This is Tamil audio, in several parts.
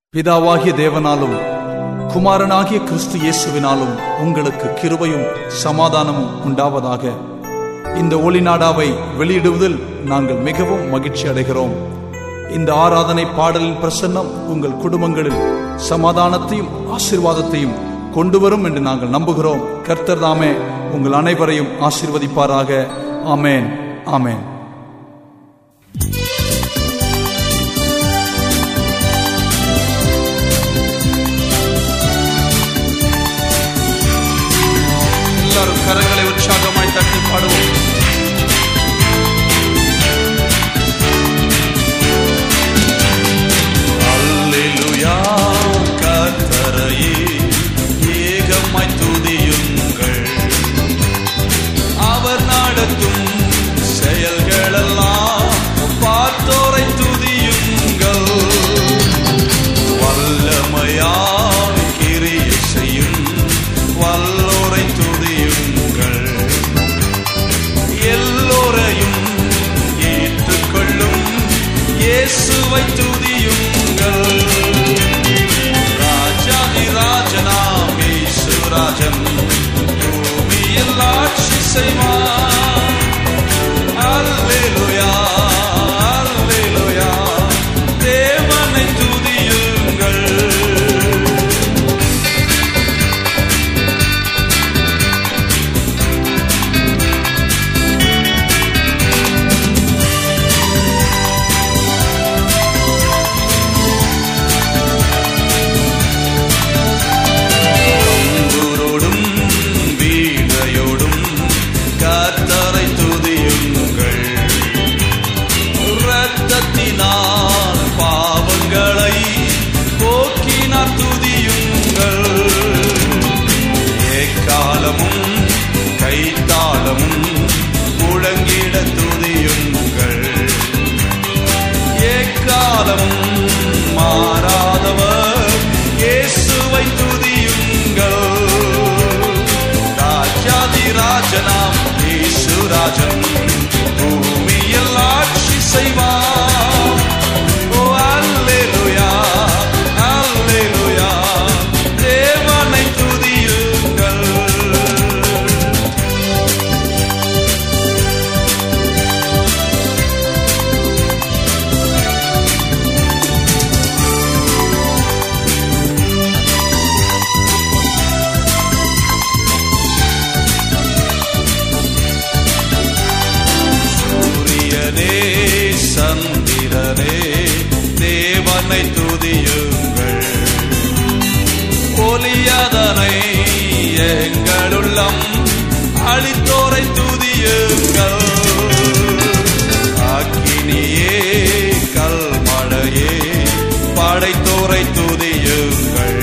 பிதாவாகிய தேவனாலும் குமாரனாகிய கிறிஸ்து இயேசுவினாலும் உங்களுக்கு கிருபையும் சமாதானமும் உண்டாவதாக இந்த ஒளிநாடாவை வெளியிடுவதில் நாங்கள் மிகவும் மகிழ்ச்சி அடைகிறோம் இந்த ஆராதனை பாடலின் பிரசன்னம் உங்கள் குடும்பங்களில் சமாதானத்தையும் ஆசீர்வாதத்தையும் கொண்டு வரும் என்று நாங்கள் நம்புகிறோம் கர்த்தர் தாமே உங்கள் அனைவரையும் ஆசீர்வதிப்பாராக ஆமேன் ஆமேன் எல்லாரும் கரங்களை உற்சாகமாய் தட்டி பாடுவோம் அல்லேலூயா கர்த்தரையே ஏகமாய் துதியுங்கள் அவர் நடத்தும் செயல்களெல்லாம் பார்த்தோரை துதியுங்கள் வல்லமையாய் கிரியை செய்யும் வல்லோரை துதியுங்கள் எல்லோரையும் ஏற்றுக்கொள்ளும் இயேசுவை துதியுங்கள் ராஜாதி ராஜனாம் இயேசுராஜன் பூமியில் ஆட்சி செய்வார் அல்லேலூயா அல்லேலூயா தேவனை துதியுங்கள் தம்புரோடும் வீணையோடும் கர்த்தரை துதியுங்கள் இரத்தத்தினால் பாவங்களை போக்கினார் துதியுங்கள் ஏக்காலமும் கைத்தாளமும் முழங்கிட துதியுங்கள் ஏக்காலமும் மாறாதவர் இயேசுவை துதியுங்கள் ராஜாதி ராஜனாம் இயேசுராஜன் பூமியில் ஆட்சி செய்வார் ஓ அல்லேலூயா அல்லேலூயா தேவனை துதியுங்கள் சூரியனே சந்திரனே தேவனை துதியுங்கள் ஒலியதனை எங்களுள்ளம் அழித்தோரை துதியுங்கள் அக்கினியே கல்மழையே படைத்தோரை துதியுங்கள்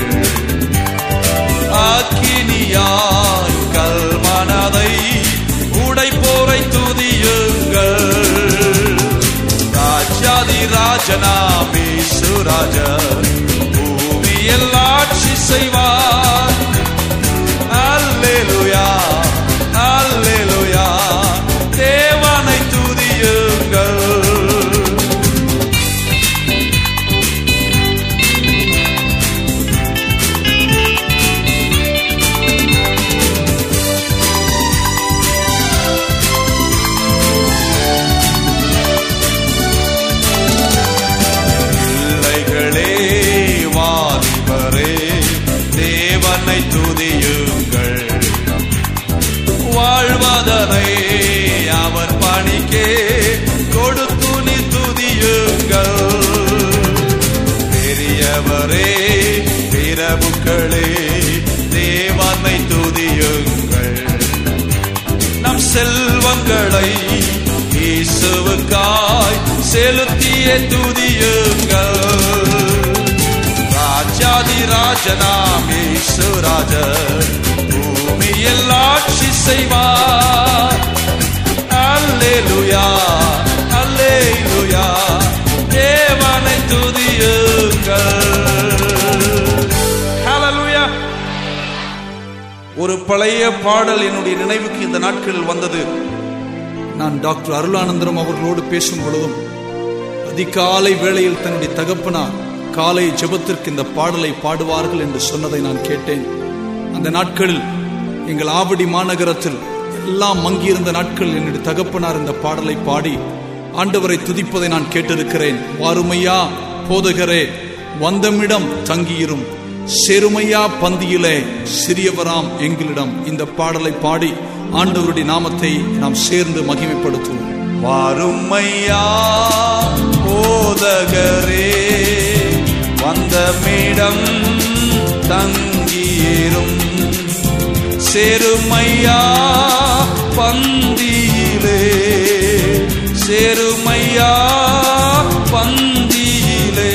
அக்கினியாய் கல்மனதை உடைப்போரை துதியுங்கள் ராஜாதி ராஜனாமி சுராஜர் பூமியில் ஆட்சி செய்வார் அல்லேலூயா அல்லேலூயா தேவனை துதியுங்கள் பிள்ளைகளே வாலிபரே தேவனை துதியுங்கள் வாழ்வதனை அவர் பணிக்கே கொடுத்து நீ துதியுங்கள் பெரியவரே பிரபுக்களே தேவனை துதியுங்கள் நம் செல்வங்களை இயேசுவுக்காய் செலுத்திய துதியுங்கள் ராஜாதி ராஜனாம் இயேசுராஜர் பூமியில் ஆட்சி செய்வார் அல்லேலூயா அல்லேலூயா தேவனை துதியுங்கள் ஹalleluya ஒரு பழைய பாடல் என்னுடைய நினைவுக்கு இந்த நாட்களில் வந்தது நான் டாக்டர் அருளானந்தரம் அவர்களோடு பேசும் பொழுதும் அதிகாலை வேளையில் தன்னுடைய தகப்பனார் காலை ஜெபத்திற்கு இந்த பாடலை பாடுவார்கள் என்று சொன்னதை நான் கேட்டேன் அந்த நாட்களில் எங்கள் ஆவடி மாநகரத்தில் எல்லாம் மங்கியிருந்த நாட்கள் என்னுடைய தகப்பனார் இந்த பாடலை பாடி ஆண்டவரை துதிப்பதை நான் கேட்டிருக்கிறேன் வாருமையா போதகரே வந்தமிடம் தங்கியிரும் செருமையா பந்தியிலே சிறியவராம் எங்களிடம் இந்த பாடலை பாடி ஆண்டவருடைய நாமத்தை நாம் சேர்ந்து மகிமைப்படுத்துவோம் வாருமையா போதகரே வந்தமிடம் தங்கியேறும் சேருமையா பந்தியிலே சேருமையா பந்தியிலே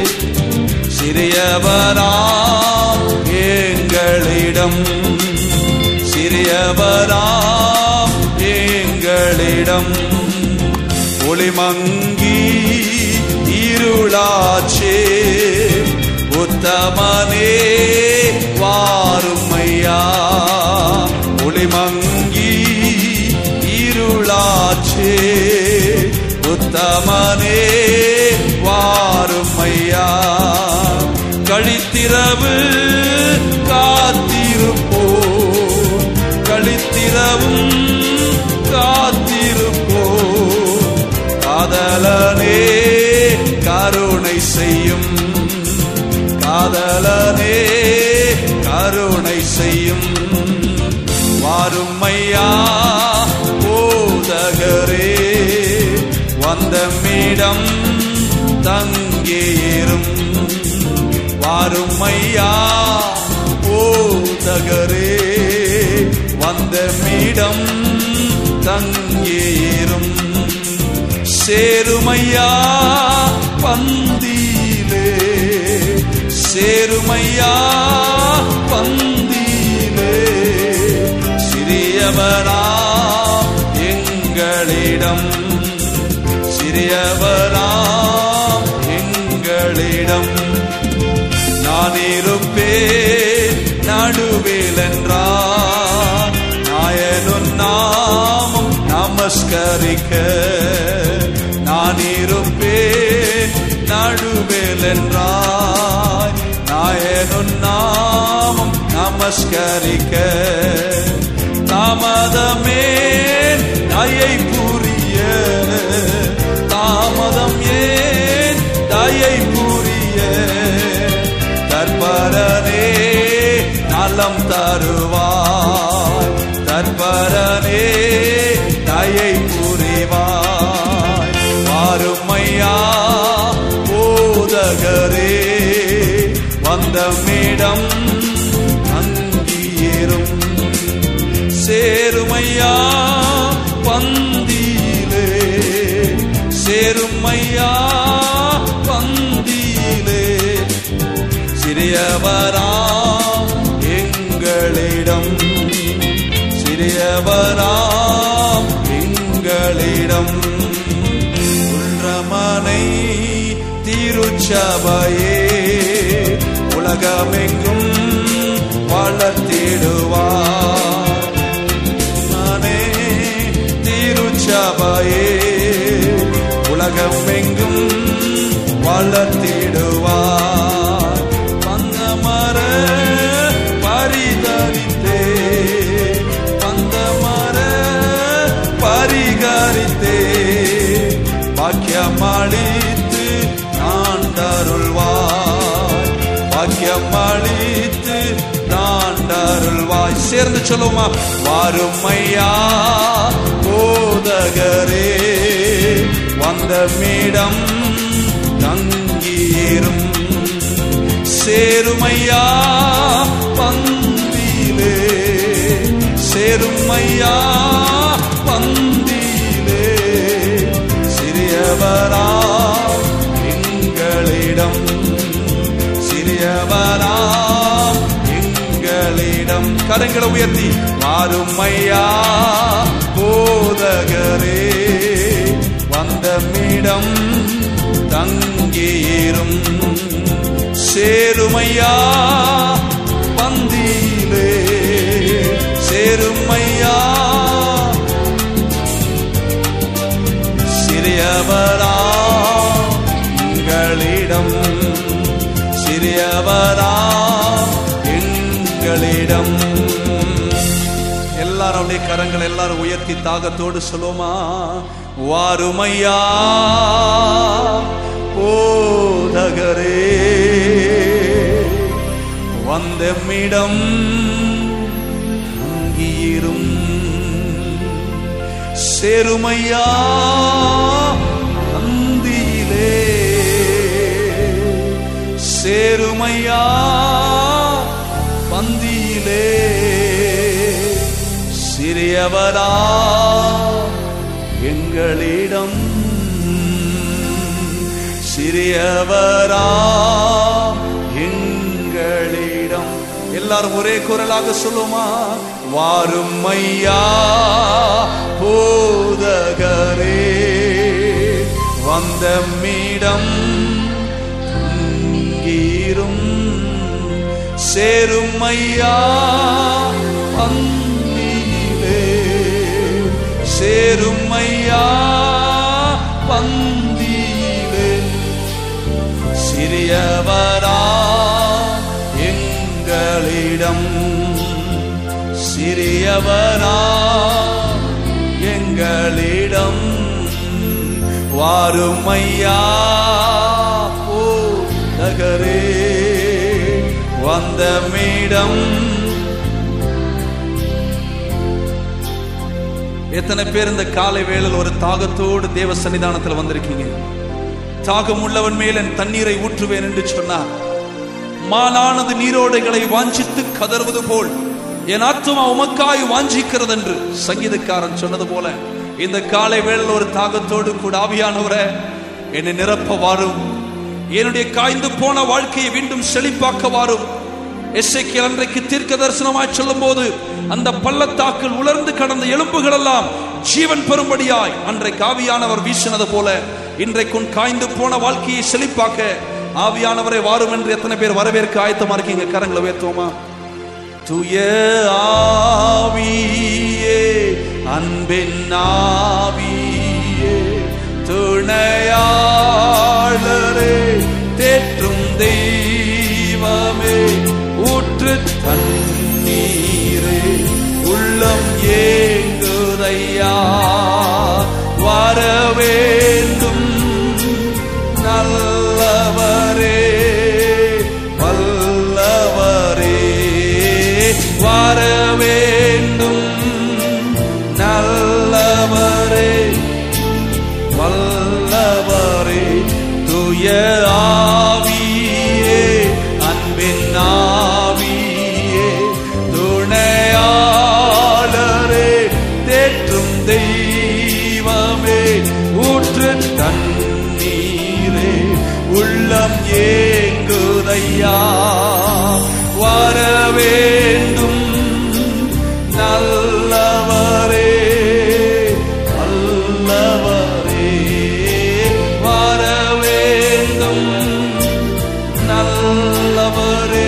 சிறியவராம் எங்களிடம் சிறியவராம் எங்களிடம் ஒளிமங்கி இருளாச்சே உத்தமனே வாருமையா ஒளிமங்கி இருளாச்சே உத்தமனே வாருமையா கழித்திரவு காத்திருப்போ கழித்திரவும் காத்திருப்போ காதலனே கருணை செய்யும் காதலனே கருணை செய்யும் வாருமையா போதகரே வந்தமிடம் தங்கேறும் வாருமையா போதகரே வந்தமிடம் தங்கேறும் சேருமையா பந்தியிலே சேருமையா பந்தியிலே சிறியவரா எங்களிடம் சிறியவராம் எங்களிடம் நான் இருப்பேன் நடுவில் என்றார் நாயனும் நாமம் நமஸ்கரிக்க நான் இருப்பேன் நடுவில் என்றார் நாயனும் நாமம் நமஸ்கரிக்க தாமதமே தயை புரிய தாமதம் ஏன் தயை புரிய தற்பரனே நலம் தருவாய் தற்பரனே தயை புரிவாய் வாருமையா போதகரே வந்தமிடம் அங்கீரும் சேருமையா பந்தியிலே சேருமையா பந்தியிலே சிறியவராம் எங்களிடம் சிறியவராம் எங்களிடம் உள்ரமனை திருச்சபையே உலகமெங்கும் வளர்த்திடுவார் நானே திருச்சபையே உலகம் எங்கும் வளர்த்திடுவார் பந்தமர பரிதரித்தே பந்தமர பரிகரித்தே பாக்கியமளித்து ஆண்டருள்வாய் பாக்கியமளித்து ஆண்டருள்வாய் சேர்ந்து சொல்லுமா வாருமையா போதகரே வந்தமிடம் தங்கீரும் சேருமையா பந்தியிலே சேருமையா பந்தியிலே சிறியவரா எங்களிடம் சிறியவரா எங்களிடம் கரங்களை உயர்த்தி மாறுமையா போதகரே வந்தமிடம் தங்கீரும் சேருமையா பந்தியிலே சேருமையா சிறியவரா உங்களிடம் சிறியவரா எங்களிடம் எல்லாரும் அப்படியே கரங்கள் எல்லாரும் உயர்த்தி தாகத்தோடு சொல்லுவோமா வாருமையா போதகரே வந்தமிடம் அங்கீரும் சேருமையா அந்தியிலே சேருமையா பந்தியிலே சிறியவரா எங்களிடம் சிறியவரா எங்களிடம் எல்லாரும் ஒரே குரலாக சொல்லுமா வாரும் ஐயா போதகரே வந்த மீடம் தங்கீரும் சேரும் ஐயா பந்தியிலே சேரும் ஐயா பந்தியிலே சிறியவரா எங்களிடம் சிறியவரா எங்களிடம் வாருமையா ஓ நகரே வந்த மீடம் எத்தனை பேர் இந்த காலை வேளையில் ஒரு தாகத்தோடு தேவ சன்னிதானத்தில் வந்திருக்கீங்க தாகம் உள்ளவன் மேல் என் தண்ணீரை ஊற்றுவேன் என்று சொன்னார் மாலானது நீரோடைகளை வாஞ்சித்து கதறுவது போல் என் ஆத்துமா உமக்காய் வாஞ்சிக்கிறது என்று சங்கீதக்காரன் சொன்னது போல இந்த காலை வேளையில் ஒரு தாகத்தோடு கூட ஆவியானவரை என்னை நிரப்ப வாரும் என்னுடைய காய்ந்து போன வாழ்க்கையை மீண்டும் செழிப்பாக்க வாரும் எஸ்ஐக்கியல் அன்றைக்கு தீர்க்க தரிசனமாய் சொல்லும் போது அந்த பள்ளத்தாக்கில் உலர்ந்து கடந்த எலும்புகள் எல்லாம் ஜீவன் பெறும்படியாய் அன்றைக்கு ஆவியானவர் வீசினது போல இன்றைக்கு உன் காய்ந்து போன வாழ்க்கையை செழிப்பாக்க ஆவியானவரை வாரும் என்று எத்தனை பேர் வரவேற்க ஆயத்தமா இருக்கீங்க கரங்களை உயர்த்துவோமா துய ஆவியே அன்பின் ஆவியே துணையாளரே தேற்றும் தெய்வமே ஊற்று தண்ணீரே உள்ளம் ஏங்குதையா வர வேண்டும் நல்லவரே வல்லவரே வர வேண்டும் நல்லவரே வல்லவரே துய ஆவியே அன்பின் ஆவியே துணையாளரே தேற்றும் தெய்வமே ஊற்று தண்ணீரே உள்ளம் ஏங்குதையா வர வேண்டும் நல்லவரே நல்லவரே வர வேண்டும் நல்லவரே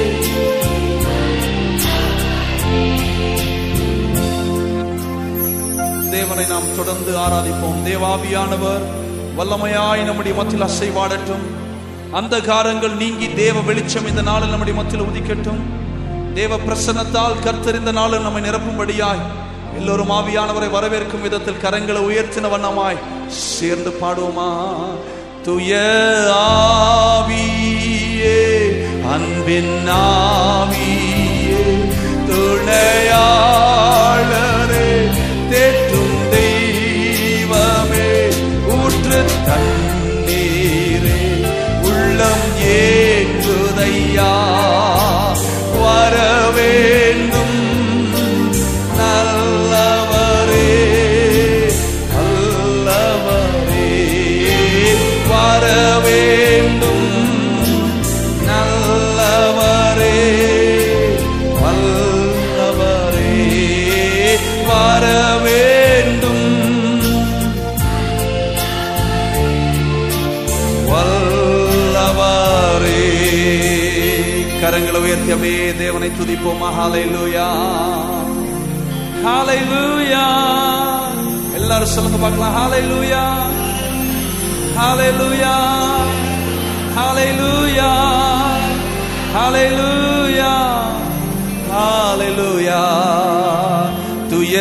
தேவனை நாம் தொடர்ந்து ஆராதிப்போம் தேவாவியானவர் வல்லமையாய் நம்முடைய மத்தியில் அசைவாடட்டும் அந்த காரங்கள் நீங்கி தேவ வெளிச்சம் இந்த நாளில் நம்முடைய மத்தியில் உதிக்கட்டும் தேவ பிரசன்னத்தால் கர்த்தர் இந்த நாளில் நம்மை நிரப்பும்படியாய் எல்லோரும் ஆவியானவரை வரவேற்கும் விதத்தில் கரங்களை உயர்த்தின வண்ணமாய் சேர்ந்து பாடுவோமா துய ஆவியே அன்பின் ஆவியே துணையாளரே தேற்றும் தெய்வமே ஊற்று தண்ணீரே உள்ளம் ஏங்குதையா வர வேண்டும் நல்லவரே நல்லவரே வர வேண்டும் நல்லவரே வல்லவரே வர வேண்டும் வல்லவரே கரங்களை உயர்த்தி அப்படியே தேவனை துதிப்போமா ஹalleluya ஹalleluya எல்லாரும் சொல்லுங்க பார்க்கலாம் ஹalleluya ஹalleluya ஹalleluya ஹalleluya ஹalleluya துய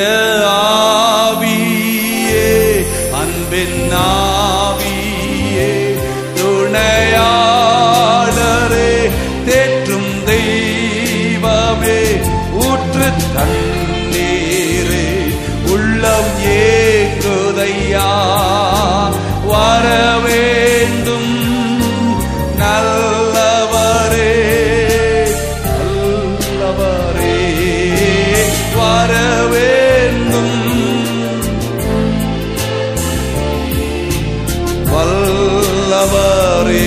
ஆவியே அன்பின் ஆவியே துணையாளரே தேற்றும் தெய்வமே ஊற்று தண்ணீரே உள்ளம் ஏங்குதையா வர வேண்டும் நல்லவரே நல்லவரே வர வேண்டும் வல்லவரே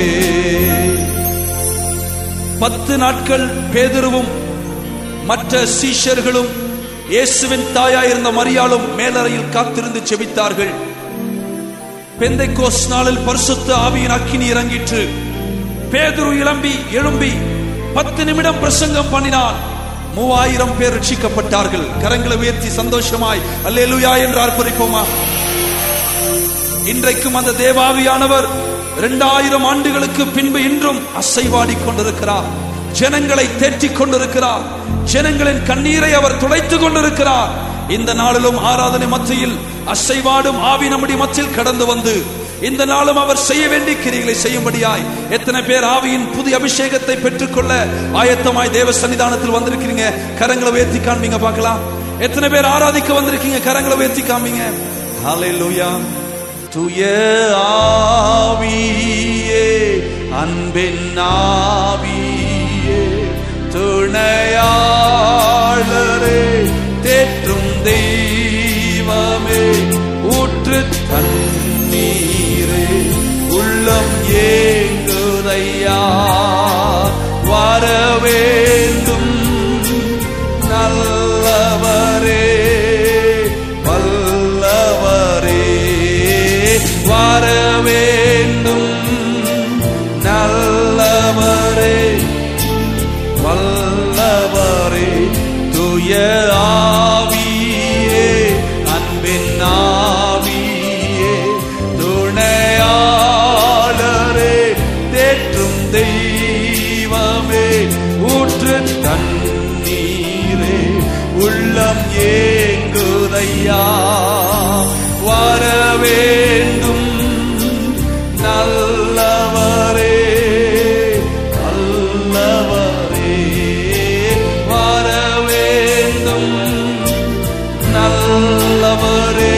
பத்து நாட்கள் பேதுருவும் மற்ற சீஷர்களும் இயேசுவின் தாயாயிருந்த மரியாளும் மேலறையில் காத்திருந்து செபித்தார்கள் பெந்தைக்கோஸ் நாளில் பரிசுத்த ஆவியின் அக்கினி இறங்கிற்று பேதுரு இளம்பி எழும்பி பத்து நிமிடம் பிரசங்கம் பண்ணினான் மூவாயிரம் பேர் ரட்சிக்கப்பட்டார்கள் கரங்களை உயர்த்தி சந்தோஷமாய் அல்லேலூயா என்று ஆர்ப்பரிப்போமா இன்றைக்கும் அந்த தேவாவியானவர் இரண்டாயிரம் ஆண்டுகளுக்கு பின்பு இன்றும் அசைவாடி கொண்டிருக்கிறார் ஜனங்களை தேற்றிக் கொண்டிருக்கிறார் ஜனங்களின் கண்ணீரை அவர் துடைத்துக் கொண்டிருக்கிறார் இந்த நாளிலும் ஆராதனை மத்தியில் அசைவாடும் ஆவி நம்முடைய மத்தியில் கடந்து வந்து இந்த நாளும் அவர் செய்ய வேண்டிய கிரிகளை செய்யும்படியாய் எத்தனை பேர் ஆவியின் புதிய அபிஷேகத்தை பெற்றுக்கொள்ள ஆயத்தமாய் தேவ சன்னிதானத்தில் வந்திருக்கிறீங்க கரங்களை உயர்த்தி காண்பீங்க பார்க்கலாம் எத்தனை பேர் ஆராதிக்க வந்திருக்கீங்க கரங்களை உயர்த்தி காண்பீங்க ஹalleluya துய ஆவியே அன்பின் ஆவியே துணையாளரே தேற்றும் தெய்வமே ஊற்று தண்ணீரே உள்ளம் ஏங்குதையா வர வேண்டும் நல்லவரே வல்லவரே வர வேண்டும் நல்லவரே வல்லவரே துய ஆவியே அன்பின் ஆவியே துணையாளரே தேற்றும் தெய்வமே ஊற்று தண்ணீரே உள்ளம் ஏங்குதையா வர வேண்டும் நல்லவரே நல்லவரே வர வேண்டும் நல்லவரே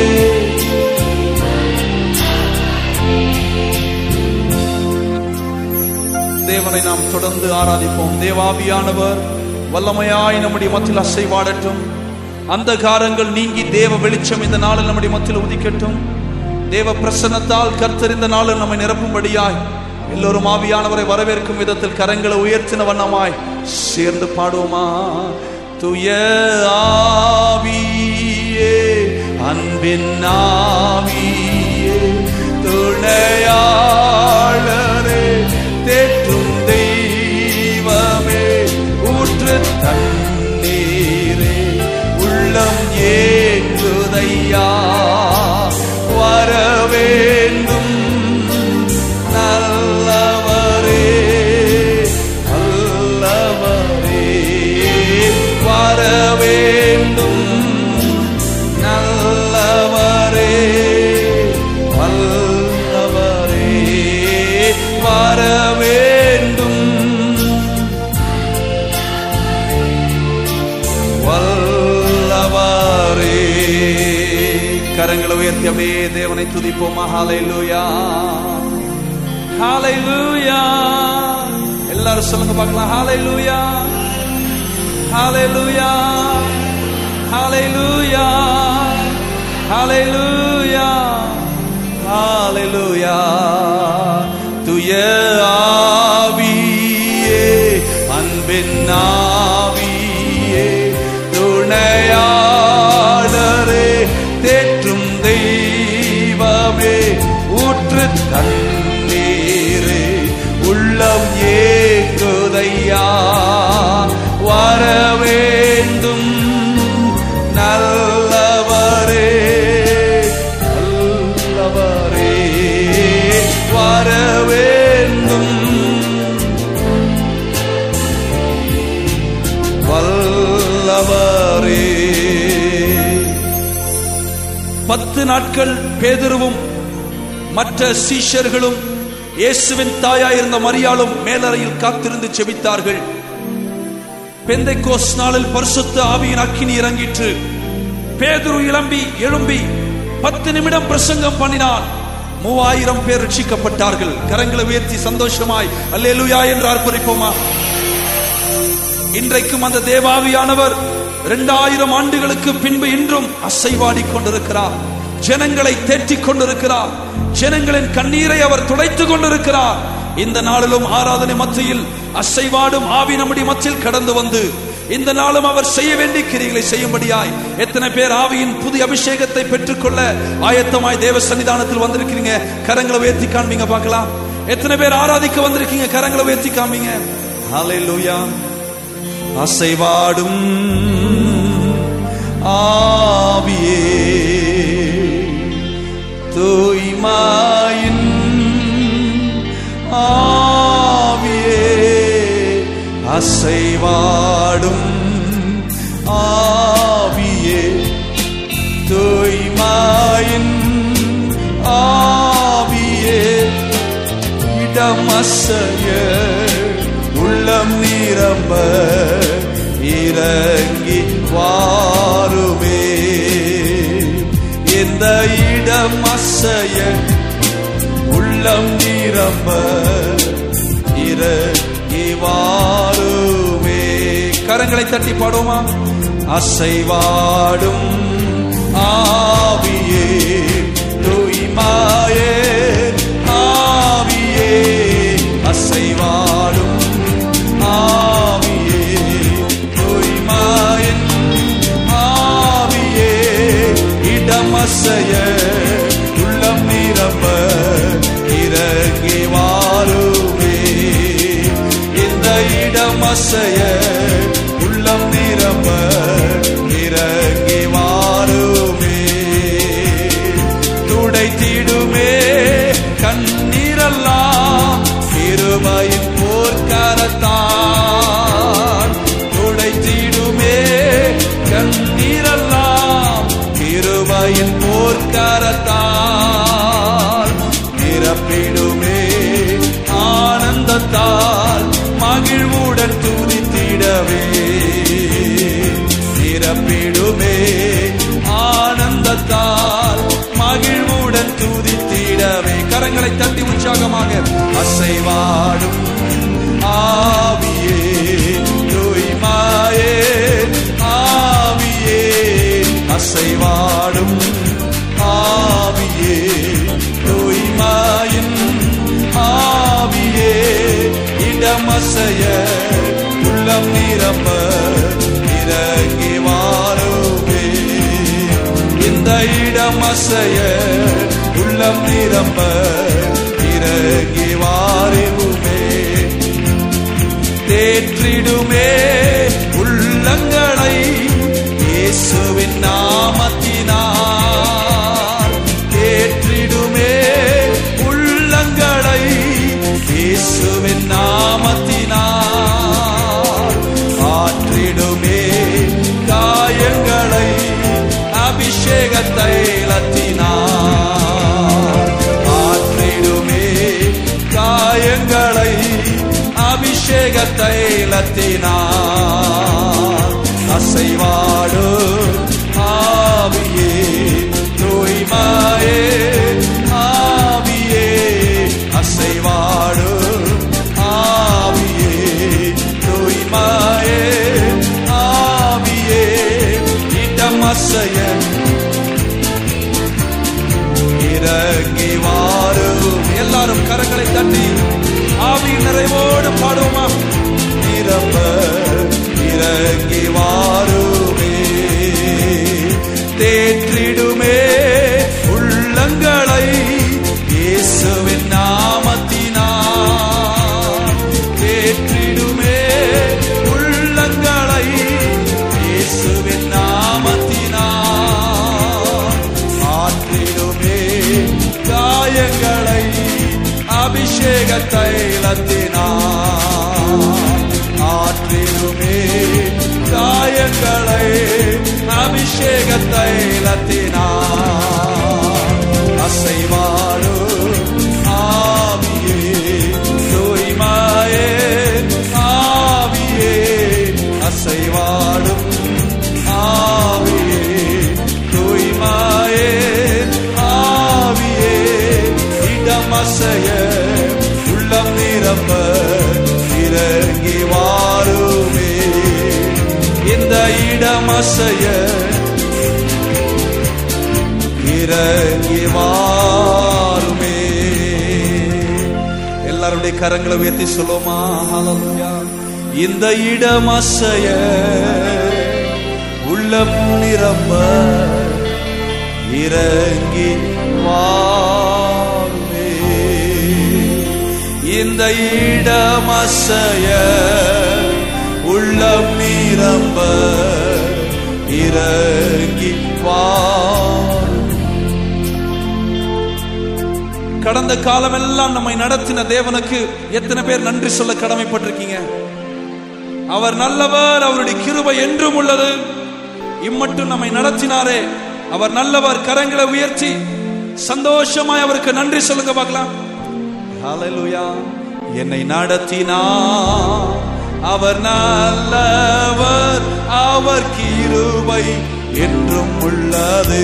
தேவனை நாம் தொடர்ந்து ஆராதிப்போம் தேவாவியானவர் வல்லமையாய் நம்முடைய மத்தியில் அசைவாடட்டும் அந்தகாரங்கள் நீங்கி தேவ வெளிச்சம் இந்த நாளில் நம்முடைய மத்தியில் உதிக்கட்டும் தேவ பிரசன்னத்தால் கர்த்தர் இந்த நாளில் நம்மை நிரப்பும்படியாய் எல்லோரும் ஆவியானவரை வரவேற்கும் விதத்தில் கரங்களை உயர்த்தின வண்ணமாய் சேர்ந்து பாடுவோமா துய ஆவியே அன்பின் ஆவியே துணையாளரே தேற்றும் தெய்வமே ஊற்று தண்ணீரே உள்ளம் ஏங்குதையா வர வேண்டும் நல்லவரே நல்லவரே வர வேண்டும் நல்லவரே வல்லவரே வர வேண்டும் வல்லவரே கரங்களை உயர்த்தி அப்படியே தேவனை துதிப்போமா ஹalleluya ஹalleluya எல்லாரும் சொல்லுங்க பார்க்கலாம் ஹalleluya ஹalleluya ஹalleluya ஹalleluya ஹalleluya துய ஆவியே அன்பின் ஆவியே துணையாளரே தேற்றும் தெய்வமே ஊற்று தண்ணீரே உள்ளம் ஏங்குதையா வர வேண்டும் நல்லவரே நல்லவரே வர வேண்டும் பத்து நாட்கள் பேதுருவும் மற்ற சீஷர்களும் இயேசுவின் தாயாயிருந்த மரியாளும் மேலறையில் காத்திருந்து செபித்தார்கள் பெந்தைக்கோஸ் நாளில் பரிசுத்த ஆவியின் அக்கினி இறங்கிற்று பேதுரு இளம்பி எழும்பி பத்து நிமிடம் பிரசங்கம் பண்ணினான் மூவாயிரம் பேர் ரட்சிக்கப்பட்டார்கள் கரங்களை உயர்த்தி சந்தோஷமாய் அல்லேலுயா என்று ஆர்ப்பரிப்போமா இன்றைக்கும் அந்த தேவாவியானவர் இரண்டாயிரம் ஆண்டுகளுக்கு பின்பு இன்றும் அசைவாடி கொண்டிருக்கிறார் ஜனங்களை தேற்றிக் கொண்டிருக்கிறார் ஜனங்களின் கண்ணீரை அவர் துடைத்துக் கொண்டிருக்கிறார் இந்த நாளிலும் ஆராதனை மத்தியில் அசைவாடும் ஆவி நம்முடைய மத்தியில் கடந்து வந்து இந்த நாளும் அவர் செய்ய வேண்டிய கிரிகளை செய்யும்படியாய் எத்தனை பேர் ஆவியின் புதிய அபிஷேகத்தை பெற்றுக்கொள்ள ஆயத்தமாய் தேவ சன்னிதானத்தில் வந்திருக்கிறீங்க கரங்களை உயர்த்தி காண்பீங்க பார்க்கலாம் எத்தனை பேர் ஆராதிக்க வந்திருக்கீங்க கரங்களை உயர்த்தி காண்பீங்க ஹalleluya அசைவாடும் ஆவியே தூய்மாயின் ஆவியே அசைவாடும் ஆவியே தூய்மாயின் ஆவியே இடமசைய உள்ளம் நிரம்ப இறங்கி வாருமே எந்த இடம் அசைய உள்ளம் நிரம்ப இறங்கி வாருமே கரங்களை தட்டி பாடுவோமா அசைவாடும் ஆவியே தூய்மாயே ஆவியே அசைவாடும் ஆவியே தூய்மாயின் ஆவியே இடமசைய உள்ளம் நிரம்ப இறங்கி வாருமே இந்த இடமசைய உள்ளம் நிரம்ப இறங்கி வாருமே துடைத்திடுமே கண்ணீரெல்லாம் இருமையின் போர்க்கரத்தான் துடைத்திடுமே கண்ணீரெல்லாம் இருமையின் போர்க்கரத்தான் நிரப்பிடுமே ஆனந்தத்தால் மகிழ்வுடன் துதித்திடவே நிரப்பிடுமே ஆனந்தத்தால் மகிழ்வுடன் துதித்திடவே கரங்களை தட்டி உற்சாகமாக அசைவாடும் ஆவியே தூய்மாயே ஆவியே அசைவாடும் ஆவியே தூய்மாயின் ஆவியே இடமசைய உள்ளம் நிரம்ப இறங்கி வாருமே இந்த இடமசைய உள்ளம் நிரம்ப இறங்கி வாருமே தேற்றிடுமே உள்ளங்களை இயேசுவின் நாமத்தினால் தேற்றிடுமே உள்ளங்களை இயேசுவின் நாமத்தினால் ஆற்றிடுமே காயங்களை அபிஷேக தைலத்தினால் ஆற்றிடுமே காயங்களை அபிஷேக தைலத்தினால் அசைவாடு ஆவியே தூய்மாயே ஆவியே அசைவாடு ஆவியே தூய்மாயே ஆவியே இடம் அசைய இறங்கி வாரும் எல்லாரும் கரங்களை தட்டி ஆவி நிறைவோடு பாடுவோமா நிரம்ப இறங்கி வாருமே தேற்றிடுமே உள்ளங்களை இயேசுவின் நாமத்தினால் தேற்றிடுமே உள்ளங்களை இயேசுவின் நாமத்தினால் ஆற்றிடுமே காயங்களை அபிஷேக தைலத்தினால் ஆற்றிடுமே காயங்களை அபிஷேக தைலத்தினால் அசைய இறங்கி வாருமே எல்லாருடைய கரங்களை உயர்த்தி சொல்லுமா ஹalleluya இந்த இடம் அசைய உள்ளம் நிரம்ப இறங்கி வாருமே இந்த இடம் அசைய உள்ளம் நிரம்ப இறங்கி வாரும் கடந்த காலமெல்லாம் நம்மை நடத்தின தேவனுக்கு எத்தனை பேர் நன்றி சொல்ல கடமைப்பட்டிருக்கீங்க அவர் நல்லவர் அவருடைய கிருபை என்றும் உள்ளது இம்மட்டும் நம்மை நடத்தினாரே அவர் நல்லவர் கரங்களை உயர்த்தி சந்தோஷமாய் அவருக்கு நன்றி சொல்லுங்க பார்க்கலாம் ஹalleluya என்னை நடத்தினார் அவர் நல்லவர் அவர் கிருபை என்றும் உள்ளது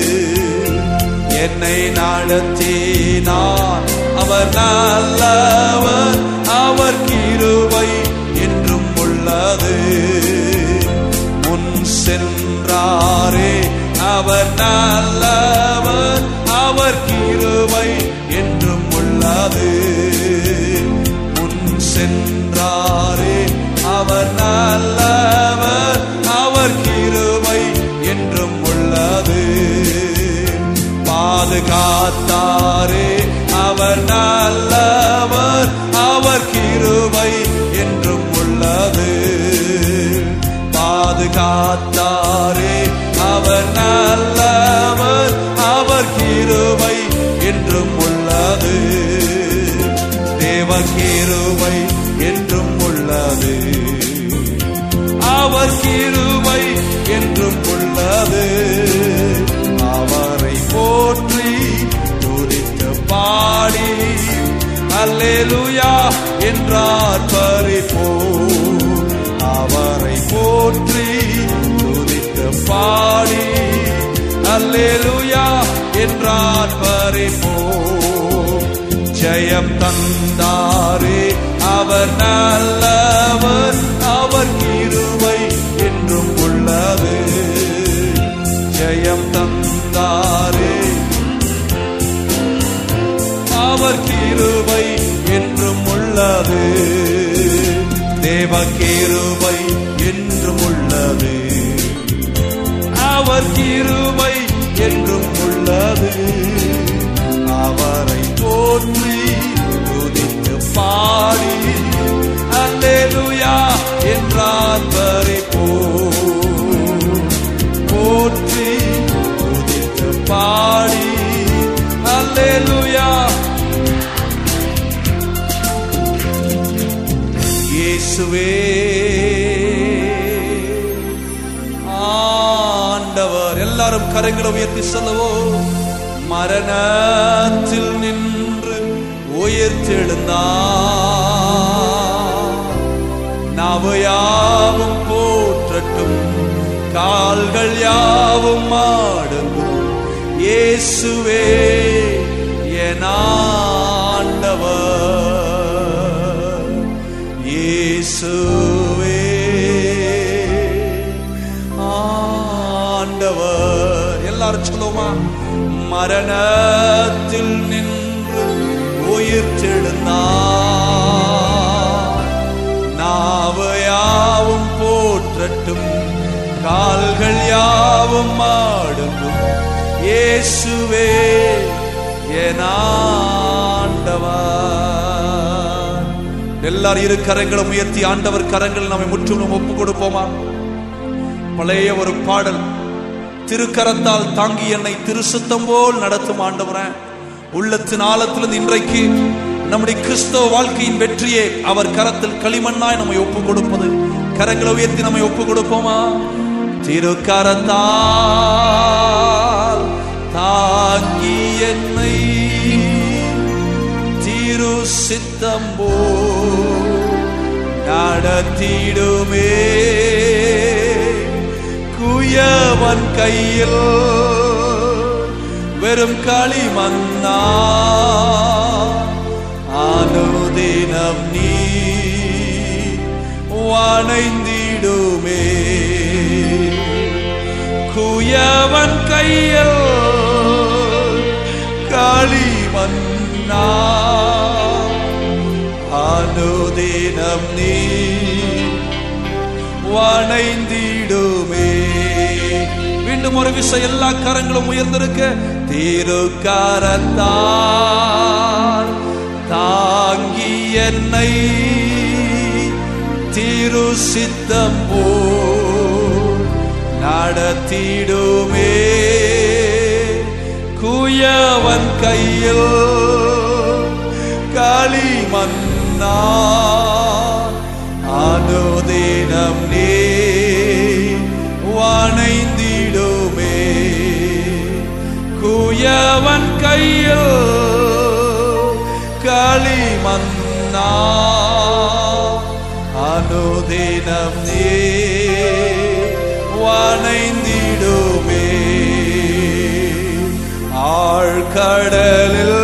என்னை நடத்தினார் அவர் நல்லவர் அவர் கிருபை என்றும் உள்ளது முன் சென்றாரே அவர் நல்லவர் அவர் கிருபை என்றும் உள்ளது முன் சென்றாரே அவர் நல்லவர் அவர் கிருபை என்றும் உள்ளது பாதுகாத்தாரே அவர் நல்லவர் அவர் கிருபை என்றும் உள்ளது பாதுகாத்தாரே அவர் நல்லவர் அவர் கிருபை என்றும் உள்ளது தேவ கிருபை என்றும் உள்ளது அவர் கிருபை என்றும் உள்ளது அவரை போற்றி துதித்து பாடி அல்லேலூயா என்றார் பறிப்போ அவரை போற்றி துதித்து பாடி அல்லேலூயா என்றார் பறிப்போ ஜெயம் தந்தாரே அவர் நல்லவர் அவர் கிருபை என்றும் உள்ளது ஜெயம் தந்தாரே அவர் கிருபை என்றும் உள்ளது தேவ கிருபை என்றும் உள்ளது அவர் கிருபை என்றும் உள்ளது அவரை போற்றி துதித்து பாடி அல்லேலூயா என்றார் பறிப்போ போற்றி துதித்து பாடி அல்லேலூயா இயேசுவே ஆண்டவர் எல்லாரும் கரங்களை உயர்த்தி சொல்லவோ மரணத்தில் நின்று உயிர்த்தெழுந்தார் நாவு யாவும் போற்றட்டும் கால்கள் யாவும் ஆடுங்கும் இயேசுவே என் ஆண்டவர் இயேசுவே ஆண்டவர் எல்லாரும் சொல்லுவோமா மரணத்தில் நின்று உயிர்த்தெழுந்தார் நாவு யாவும் போற்றட்டும் கால்கள் யாவும் ஆடுங்கும் இயேசுவே என் ஆண்டவர் எல்லாரும் இரு கரங்களை உயர்த்தி ஆண்டவர் கரங்கள் நம்மை முற்றிலும் ஒப்பு கொடுப்போமா பழைய ஒரு பாடல் திருக்கரத்தால் தாங்கி என்னை திருசுத்தம் போல் நடத்தும் ஆண்டவரே உள்ளத்தின் ஆழத்திலிருந்து இன்றைக்கு நம்முடைய கிறிஸ்தவ வாழ்க்கையின் வெற்றியே அவர் கரத்தில் களிமண்ணாய் நம்மை ஒப்பு கொடுப்பது கரங்களை உயர்த்தி நம்மை ஒப்பு கொடுப்போமா திருக்கரத்தால் தாங்கி என்னை திரு சித்தம்போ நடத்திடுமே குயவன் கையில் வெறும் களிமண்ணா அனுதினம் நீ வானைந்திடுமே அனுதினம் நீ வணைந்திடுமே மீண்டும் ஒரு விஷயம் எல்லா கரங்களும் உயர்ந்திருக்க திருக்கரத்தால் தாங்கி என்னை திரு சித்தம் போ நடத்திடுமே குயவன் கையில் களிமன்னா அனுதினம் நீ வணைந்திடுமே குயவன் கையில் களிமன்னா அனுதினம் நீ வணைந்திடுமே ஆழ்கடலில்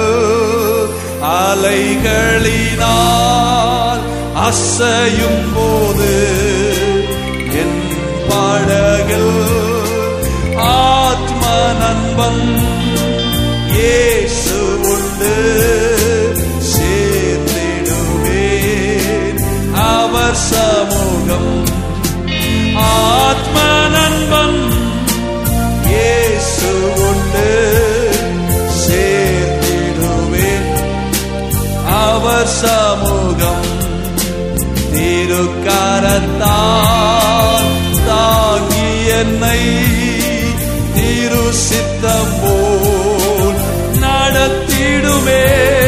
அலைகளினால் அசையும் போது என் படகில் ஆத்ம நண்பன் இயேசு உண்டு சேர்ந்திடுவேன் அவர் சமூகம் ஆத்ம நண்பன் இயேசு உண்டு சேர்ந்திடுவேன் அவர் சமூகம் திருக்கரத்தால் தாங்கி என்னை திரு சித்தம் போல் நடத்திடுமே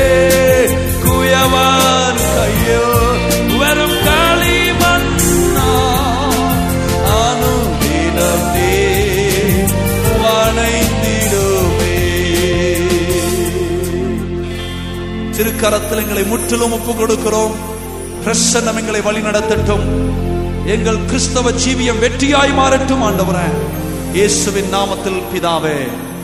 குயவன் கையில் வரும் களிமண்ணா அனுதினம் நீ வணைந்திடுமே திருக்கரத்தில் எங்களை முற்றிலும் ஒப்பு கொடுக்கிறோம் பிரசன்னம் எங்களை வழி நடத்தட்டும் எங்கள் கிறிஸ்தவ ஜீவியம் வெற்றியாய் மாறட்டும் ஆண்டவரே இயேசுவின் நாமத்தில் பிதாவே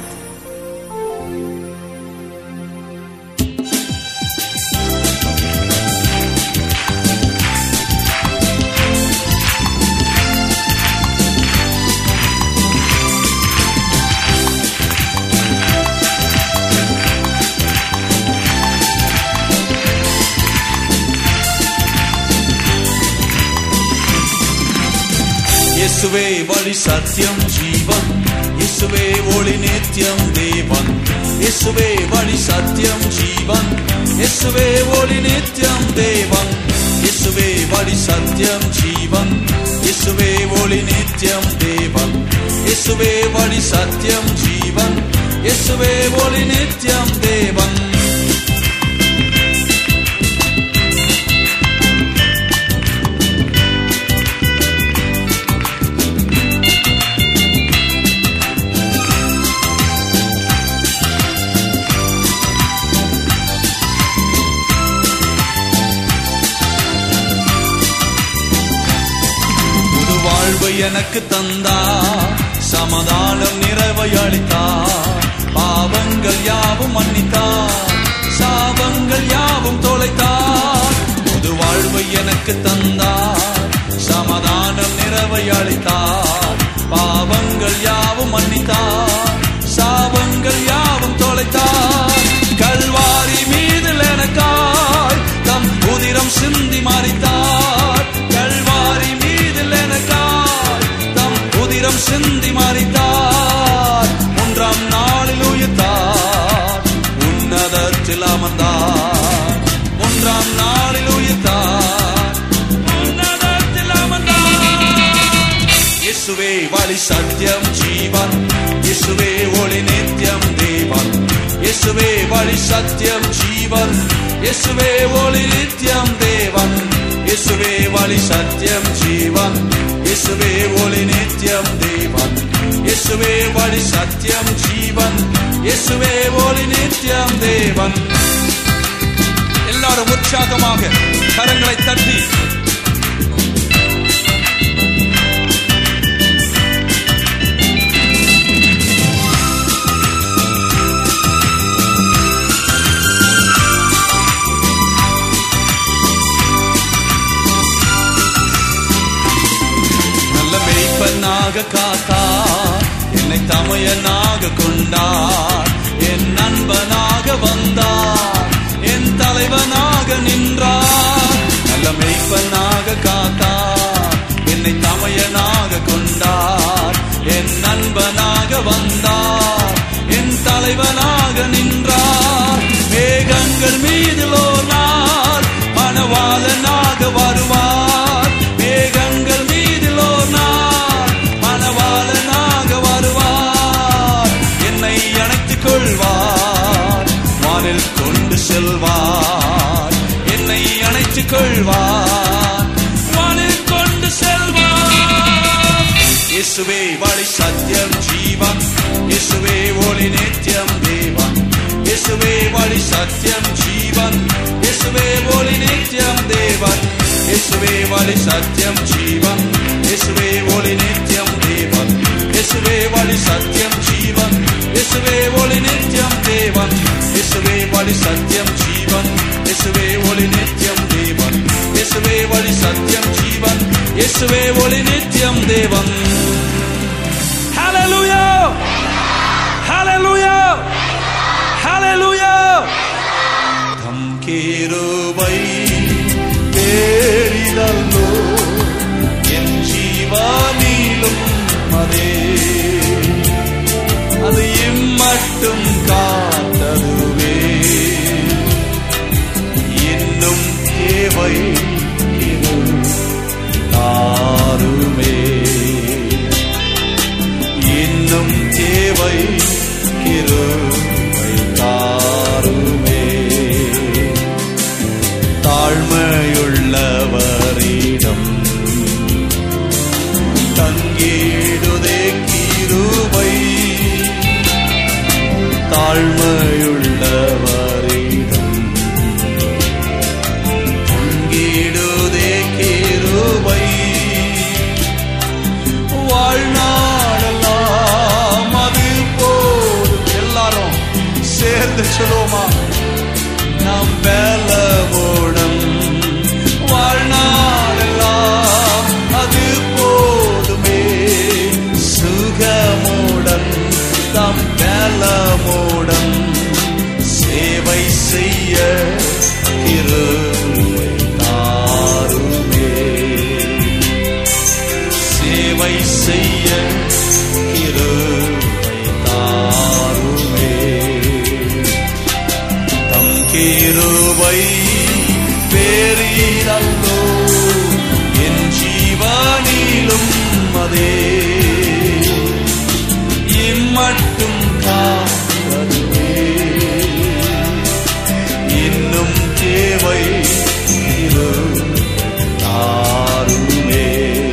இயேசுவே வழி சத்தியம் ஜீவன் இயேசுவே ஒளி நித்தியம் தேவன் இயேசுவே வழி சத்தியம் ஜீவன் இயேசுவே ஒளி நித்தியம் தேவன் இயேசுவே வழி சத்தியம் ஜீவன் இயேசுவே ஒளி நித்தியம் தேவன் இயேசுவே வழி சத்தியம் ஜீவன் இயேசுவே ஒளி நித்தியம் தேவன் புது வாழ்வை எனக்கு தந்தா சமாதானம் நிறைவை அளித்தா பாவங்கள் யாவும் மன்னித்தா சாபங்கள் யாவும் தொலைத்தார் புது வாழ்வை எனக்கு தந்தா சமாதானம் நிறைவை அளித்தார் பாவங்கள் யாவும் மன்னித்தார் சாபங்கள் யாவும் தொலைத்தார் கல்வாரி மீதில் எனக்காய் தம் உதிரம் சிந்தி மறித்தார் கல்வாரி மீதில் எனக்காய் தம் உதிரம் சிந்தி மறித்தார் மூன்றாம் நாளில் உயிர்த்தார் உன்னதத்தில் அமர்ந்தார் மூன்றாம் நாளில் உயிர்த்தார் உன்னதத்தில் அமர்ந்தார் இயேசுவே வழி சத்தியம் ஜீவன் இயேசுவே ஒளி நித்தியம் தேவன் இயேசுவே வழி சத்தியம் ஜீவன் இயேசுவே ஒளி நித்தியம் தேவன் இயேசுவே வழி சத்தியம் ஜீவன் இயேசுவே ஒளி நித்தியம் தேவன் இயேசுவே வழி சத்தியம் ஜீவன் இயேசுவே ஒளி நித்தியம் தேவன் எல்லாரும் உற்சாகமாக கரங்களை தட்டி நல்ல மெய்ப்பனாக காத்தார் என்னை தமையனாக கொண்டார் என் நண்பனாக வந்தார் நின்றார் நல்ல மெய்ப்பனாக காத்தார் என்னை தமையனாக கொண்டார் என் நண்பனாக வந்தார் என் தலைவனாக நின்றார் மேகங்கள் மீதிலோனார் மணவாளனாக வருவார் மேகங்கள் மீதிலோனார் மணவாளனாக வருவார் என்னை அணைத்துக் கொள்வார் வானில் கொண்டு செல்வார் என்னை அணைத்துக் கொள்வார் வானில் கொண்டு செல்வார் இயேசுவே வழி சத்தியம் ஜீவன் இயேசுவே ஒளி நித்தியம் தேவன் இயேசுவே வழி சத்தியம் ஜீவன் இயேசுவே ஒளி நித்தியம் தேவன் இயேசுவே வழி சத்தியம் ஜீவன் இயேசுவே ஒளி நித்தியம் தேவன் இயேசுவே வழி சத்தியம் ஜீவன் இயேசுவே ஒளி நித்தியம் தேவன் இயேசுவே வழி சத்தியம் ஜீவன் இயேசுவே ஒளி நித்தியம் தேவன் இயேசுவே வழி சத்தியம் ஜீவன் இயேசுவே ஒளி நித்தியம் தேவன் Hallelujah! Hallelujah! Hallelujah! தம் கேருவை தேடிதல்லோ என் ஜீவானிலும் அதே அது இம்மட்டும் காத்ததுவே இன்னும் தேவை இது தாருமே இன்னும் தேவை கிருபை தாருமே தாழ்மையுள்ளவரிடம் தங்கிடுதே கிருபை தாழ்மையுள்ளவரிடம் தங்கிடுதே கிருபை வாழ்நாளெல்லாம் அது போதும் எல்லாரும் சேர்ந்து சொல்லுவோமா நாம் பலவோடம் வாழ்நாளெல்லாம் அது போதுமே சுகமுடன் தம் பலமுடன் சேவை செய்ய இருமை தாருமே சேவை செய்ய கிருபை தாருமே தம் கிருபை பேரிடல்லோ என் ஜீவனிலும் அதே இம்மட்டும் காப்பதுவே இன்னும் தேவை கிருபை தாருமே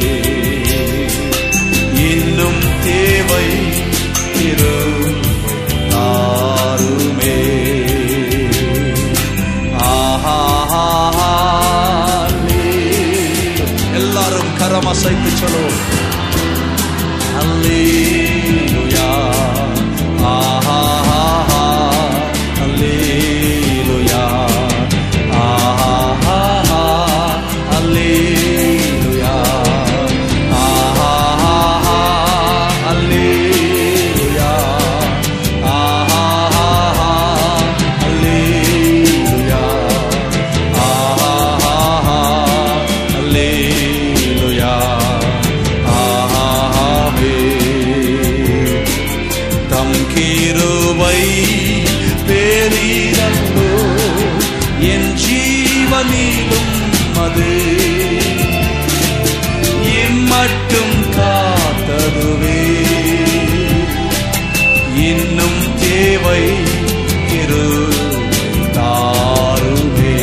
இன்னும் தேவை கிருபை தாருமே எல்லாரும் கரம் அசைத்து சொல்லுவோம் அல்லேலூயா ஆஹா அல்லேலூயா ஆஹா அல்லேலூயா ஆஹா அல்லேலூயா ஆஹா அல்லேலூயா ஆஹா அல்லேலூயா ஆஹாவே தம் கிருபை பேரிடல்லோ என் ஜீவனிலும் அது இம்மட்டும் காத்ததுவே இன்னும் தேவை கிருபை தாருவே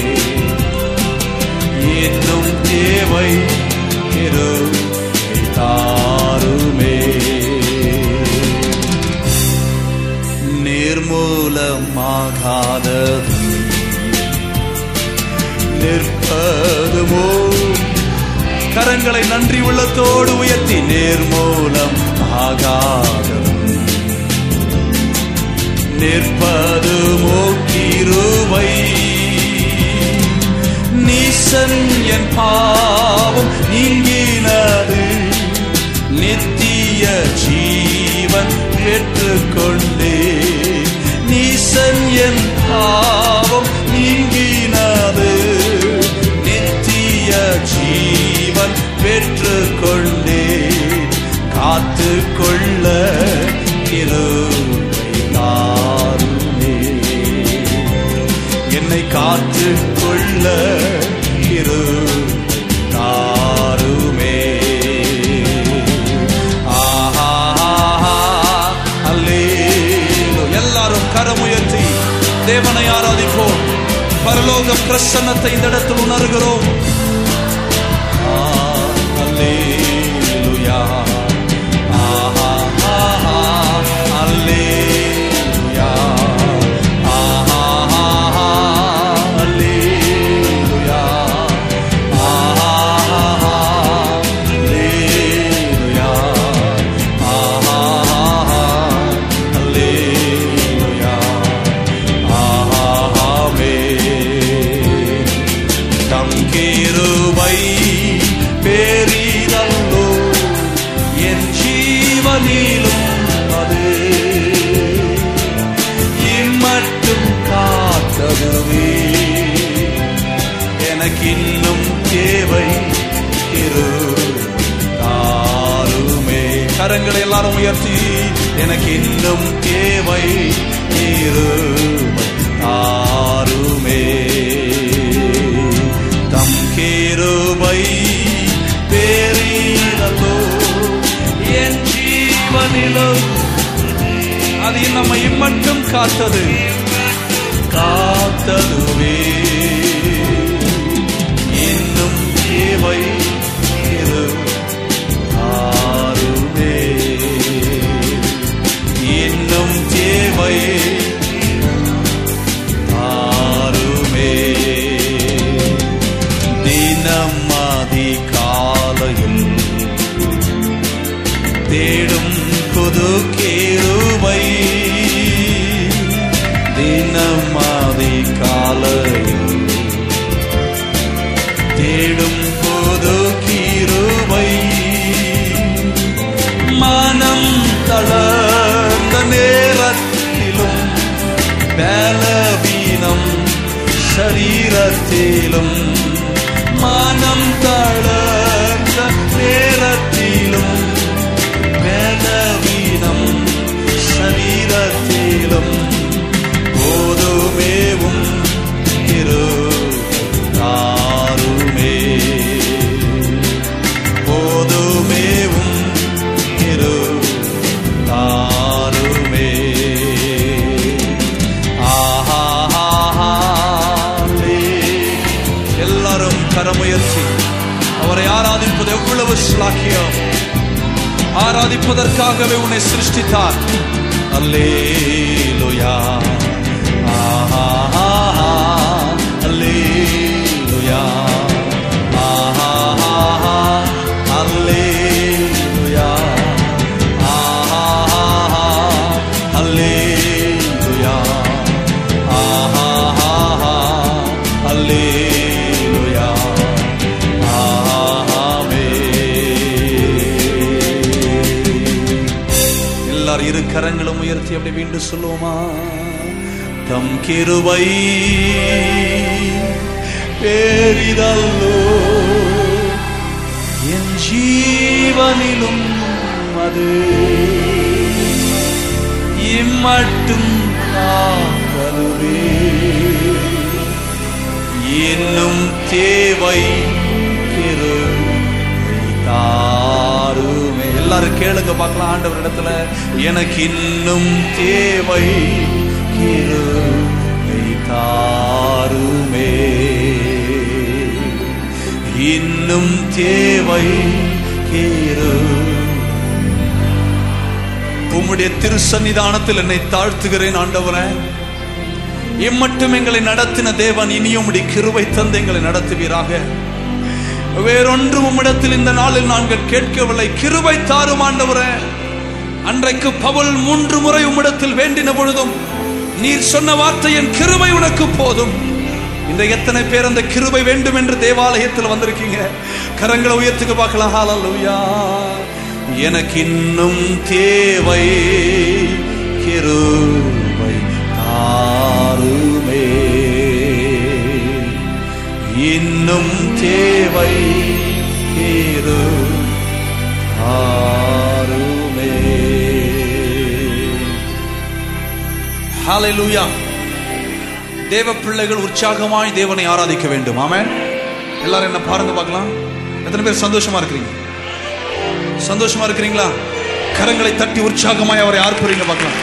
இன்னும் தேவை கிருபை தாருமே நிர்மூலமாகாததும் நிற்பதுமோ கரங்களை நன்றி உள்ளத்தோடு உயர்த்தி நேர்மூலம் ஆகாததும் நிற்பதுமோ கிருபை நீசன் என் பாவம் நீங்கினது நித்திய ஜீவன் பெற்றுக்கொண்டே நீசன் என் பாவம் நீங்கினது கொள்ள இரு தாருமே ஆஹா அல்லேலூ எல்லாரும் கரமுயர்த்தி தேவனை ஆராதிப்போம் பரலோக பிரசன்னத்தை இந்த இடத்தில் உணர்கிறோம் ஆ, அல்லேலூயா. ஆஹா, ஆஹா, அல்லேலூயா. ஆஹா, ஆஹா, அல்லேலூயா. ஆஹா, ஆஹா, அல்லேலூயா. ஆஹா, ஆஹா, அல்லேலூயா. ஆஹாவே தம் கிருபை பெரிதல்லோ என் ஜீவனிலும் அது இம்மட்டும் காத்ததுவே எனக்கு இன்னும் தேவை இரு தாருமே கரங்களை எல்லாரும் உயர்த்தி எனக்கு இன்னும் தேவை இரு தாருமே தம் கேருபை பேரிலோ என் ஜீவனிலும் அது நம்மை மட்டும் காத்தது காத்ததுவே இன்னும் தேவை இரு ஆறுமே இன்னும் தேவை ஆறுமே தினம் அதிகாலையில் தேடும் புது கேருவை தினம் அதிகாலையில் தேடும் புது கீருவை மனம் தளர்ந்த நேரத்திலும் பலவீனம் சரீரத்திலும் மனம் தளர்ந்த நேரத்திலும் பலவீனம் சரீரத்திலும் போதுமேவும் இரு தாருமே போதுமேவும் இரு தாருமே ஆஹா எல்லாரும் கரமுயர்த்தி அவரை ஆராதிப்பது எவ்வளவு ஸ்லாக்கியம் ஆராதிப்பதற்காகவே உன்னை சிருஷ்டித்தார் அல்லேலுயா ஆஹா அல்லேலுயா ஆஹா அல்லேலுயா ஆஹா அல்லேலுயா ஆஹா அல்லேலுயா எல்லாரும் இரு கரங்களும் உயர்த்தி அப்படி மீண்டும் சொல்லுவோமா தம் கிருபை பேரிதல்லோ என் ஜீவனிலும் அது இம்மட்டும் காக்கலுவே இன்னும் தேவை கிருபை தாருமே எல்லாரும் கேளுங்க பார்க்கலாம் ஆண்டவர் இடத்துல எனக்கு இன்னும் தேவை கிருபை தாருமே இன்னும் தேவை கிரு உம்முடைய திருசன்னிதானத்தில் என்னை தாழ்த்துகிறேன் ஆண்டவரே இம்மட்டும் எங்களை நடத்தின தேவன் இனியும் உம்முடைய கிருபை தந்து எங்களை நடத்துவீராக வேறொன்றும் உம்மிடத்தில் இந்த நாளில் நாங்கள் கேட்கவில்லை கிருபை தாரும் ஆண்டவரே அன்றைக்கு பவுல் மூன்று முறை உம்மிடத்தில் வேண்டின பொழுதும் நீர் சொன்ன வார்த்தை என் கிருபை உனக்கு போதும் இந்த எத்தனை பேர் அந்த கிருபை வேண்டும் என்று தேவாலயத்தில் வந்திருக்கீங்க கரங்களை உயர்த்துக்கு பார்க்கலாம் ஹalleluya எனக்கு இன்னும் தேவை கிருபை தாருமே இன்னும் தேவை கிரு தாருமே ஹalleluya தேவ பிள்ளைகள் உற்சாகமாய் தேவனை ஆராதிக்க வேண்டும் ஆமென் எல்லாரும் என்ன பாருங்க பார்க்கலாம் எத்தனை பேர் சந்தோஷமா இருக்கிறீங்க சந்தோஷமா இருக்கிறீங்களா கரங்களை தட்டி உற்சாகமாய் அவரை ஆர்ப்புறீங்க பார்க்கலாம்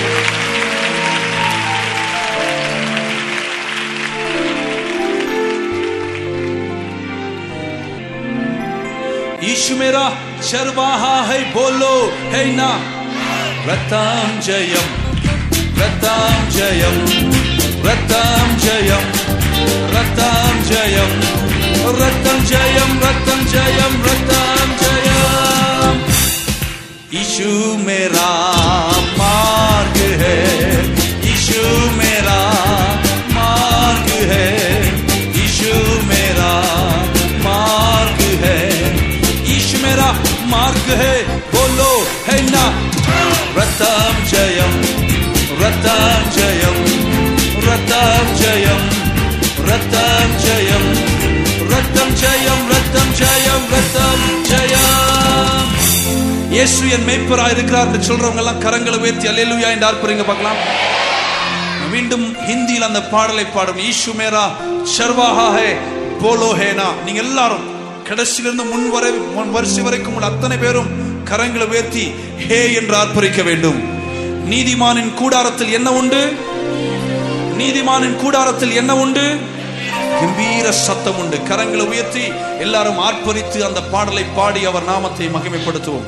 यीशु मेरा चरवाहा है बोलो है ना रताम जयम रताम जयम रताम जयम रताम जयम रतम जयम रतम जयम रताम जयम यीशु मेरा मार्ग है यीशु मेरा मार्ग है यीशु मेरा मार्ग है यीशु मेरा मार्ग है बोलो है ना रतम जयम रतम जयम रतम जयम रतम जयम रतम जयम रतम जयम रतम जयम இயேசு என் மேய்ப்பரா இருக்கிறார் என்று சொல்றவங்க எல்லாம் கரங்களை உயர்த்தி அல்லேலூயா என்று ஆர்ப்பரிங்க பார்க்கலாம் மீண்டும் ஹிந்தியில் அந்த பாடலை பாடும் ஈஷு மேரா ஷர்வாஹா ஹே போலோ ஹேனா நீங்க எல்லாரும் கடைசியிலிருந்து முன் வரை முன் வரிசை வரைக்கும் உள்ள அத்தனை பேரும் கரங்களை உயர்த்தி ஹே என்று ஆர்ப்பரிக்க வேண்டும் நீதிமானின் கூடாரத்தில் என்ன உண்டு நீதிமானின் கூடாரத்தில் என்ன உண்டு கம்பீர சத்தம் உண்டு கரங்களை உயர்த்தி எல்லாரும் ஆர்ப்பரித்து அந்த பாடலை பாடி அவர் நாமத்தை மகிமைப்படுத்துவோம்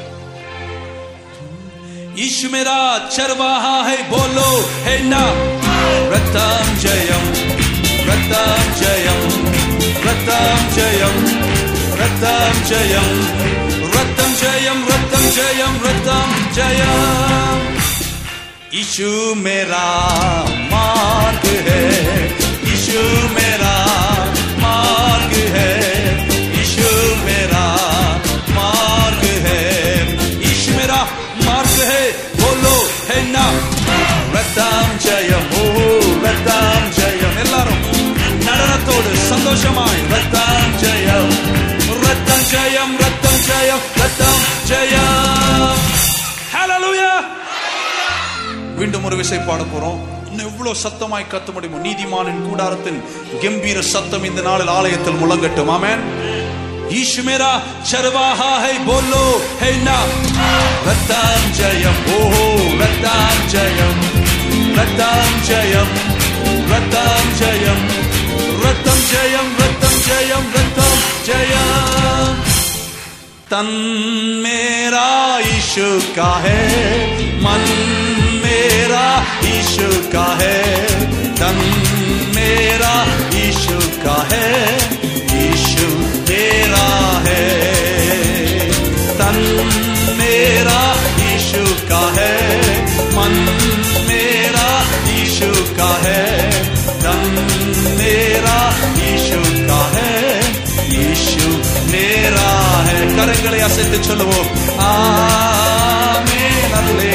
यीशु मेरा चरवाहा है बोलो है ना रतम जयम रतम जयम रतम जयम रतम जयम रतम जयम रतम जयम रतम जयम यीशु मेरा मार्ग है यीशु मेरा मार्ग है यीशु मेरा मार्ग है यीशु मेरा मार्ग है बोलो है ना ரத்தம் ஜெயம் ஓ ரத்தம் ஜெயம் எல்லாரும் நடனத்தோடு சந்தோஷமாய் ரத்தம் ஜெயம் ரத்தம் ஜெயம் ரத்தம் ஜெயம் ரத்தம் ஜெயம் ஹalleluya மீண்டும் ஒரு விசை பாட போறோம் இன்னும் எவ்வளவு சத்தமாய் கத்த முடியுமோ நீதிமானின் கூடாரத்தின் கம்பீர சத்தம் இந்த நாளில் ஆலயத்தில் முழங்கட்டும் ஆமென் यीशु मेरा चरवाहा है बोलो है ना रतम जयम ओ रतम जयम रतम जयम रतम जयम रतम जयम रतम जयम रतम जयम तन मेरा यीशु का है मन मेरा यीशु का है तन मेरा यीशु का है यीशु मेरा है तन मेरा यीशु का है मन मेरा यीशु का है तन मेरा यीशु का है यीशु मेरा है கரங்களை அசைத்து சொல்லுவோம் ஆமென் அல்லே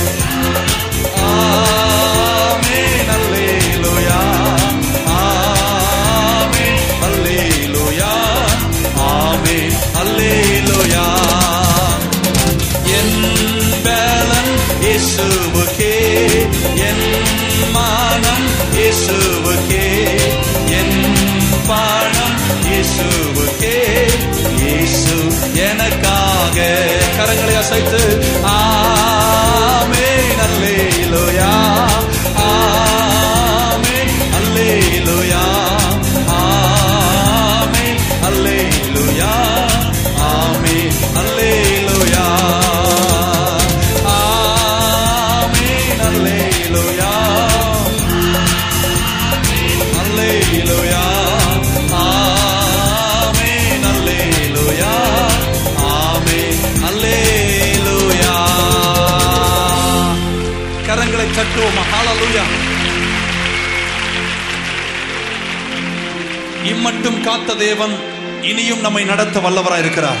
ஆமென் அல்லேலூயா ஆமென் அல்லேலூயா ஆமென் அல்லேலூயா என் பலன் இயேசுவுக்கே என் மானம் இயேசுவுக்கே என் பணம் இயேசுவுக்கே இயேசு எனக்காக கரங்களை அசைத்து ஆமென் அல்லேலூயா ஆமென் அல்லேலூயா ஆமென் அல்லேலூயா ஆமென் அல்லேலூயா ஆமென் அல்லேலூயா அல்லேலூயா ஆமென் அல்லேலூயா ஆமென் அல்லேலூயா கரங்களை தட்டுவோம் ஹalleluya இம்மட்டும் காத்த தேவன் இனியும் நம்மை நடத்த வல்லவராய் இருக்கிறார்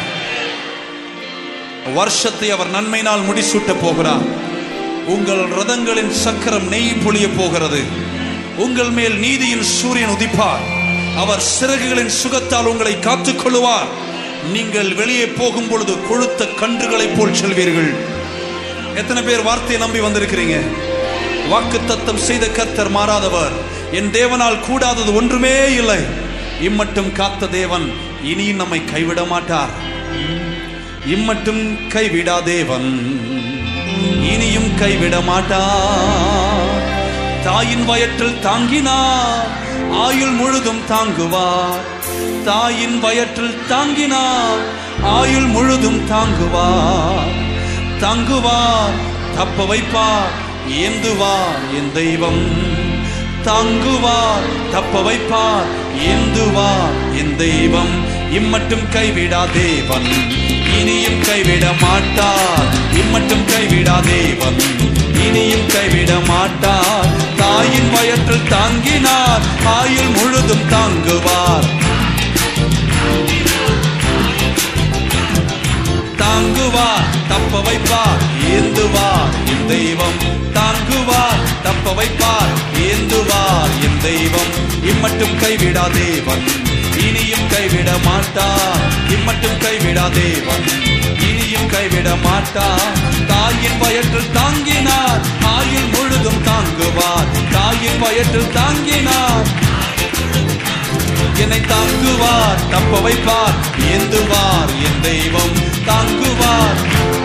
வருஷத்தை அவர் நன்மையினால் முடிசூட்ட போகிறார் உங்கள் ரதங்களின் சக்கரம் நெய் பொழிய போகிறது உங்கள் மேல் நீதியின் சூரியன் உதிப்பார் அவர் சிறகுகளின் சுகத்தால் உங்களை காத்துக் கொள்ளுவார் நீங்கள் வெளியே போகும் பொழுது கொழுத்த கன்றுகளைப் போல் செல்வீர்கள் எத்தனை பேர் வார்த்தையை நம்பி வந்திருக்கிறீங்க வாக்கு தத்தம் செய்த கர்த்தர் மாறாதவர் என் தேவனால் கூடாதது ஒன்றுமே இல்லை இம்மட்டும் காத்த தேவன் இனியும் நம்மை கைவிட மாட்டார் இம்மட்டும் கைவிடா தேவன் இனியும் கைவிட மாட்டார் தாயின் வயற்றில் தாங்கினார் ஆயுள் முழுதும் தாங்குவார் தாயின் வயற்றில் தாங்கினார் ஆயுள் முழுதும் தாங்குவார் தாங்குவார் தப்ப வைப்பார் ஏந்துவார் என் தெய்வம் தாங்குவார் தப்ப வைப்பார் ஏந்துவார் என் தெய்வம் இம்மட்டும் கைவிடா தேவன் இனியும் கைவிட மாட்டார் இம்மட்டும் கைவிடா தேவன் இனியும் கைவிட மாட்டார் தாயின் வயற்றில் தாங்கினார் ஆயுள் முழுதும் தாங்குவார் தாங்குவார் தப்ப வைப்பார் ஏந்துவார் என் தெய்வம் தாங்குவார் தப்ப வைப்பார் ஏந்துவார் என் தெய்வம் இம்மட்டும் கைவிடா தேவன் இனியும் கைவிட மாட்டார் இம்மட்டும் கைவிடா தேவன் இனியும் கைவிட மாட்டார் தாயின் வயற்றில் தாங்கினார் ஆயுள் முழுதும் தாங்குவார் தாயின் வயற்றில் தாங்கினார் என்னை தாங்குவார் தப்ப வைப்பார் ஏந்துவார் என் தெய்வம் தாங்குவார்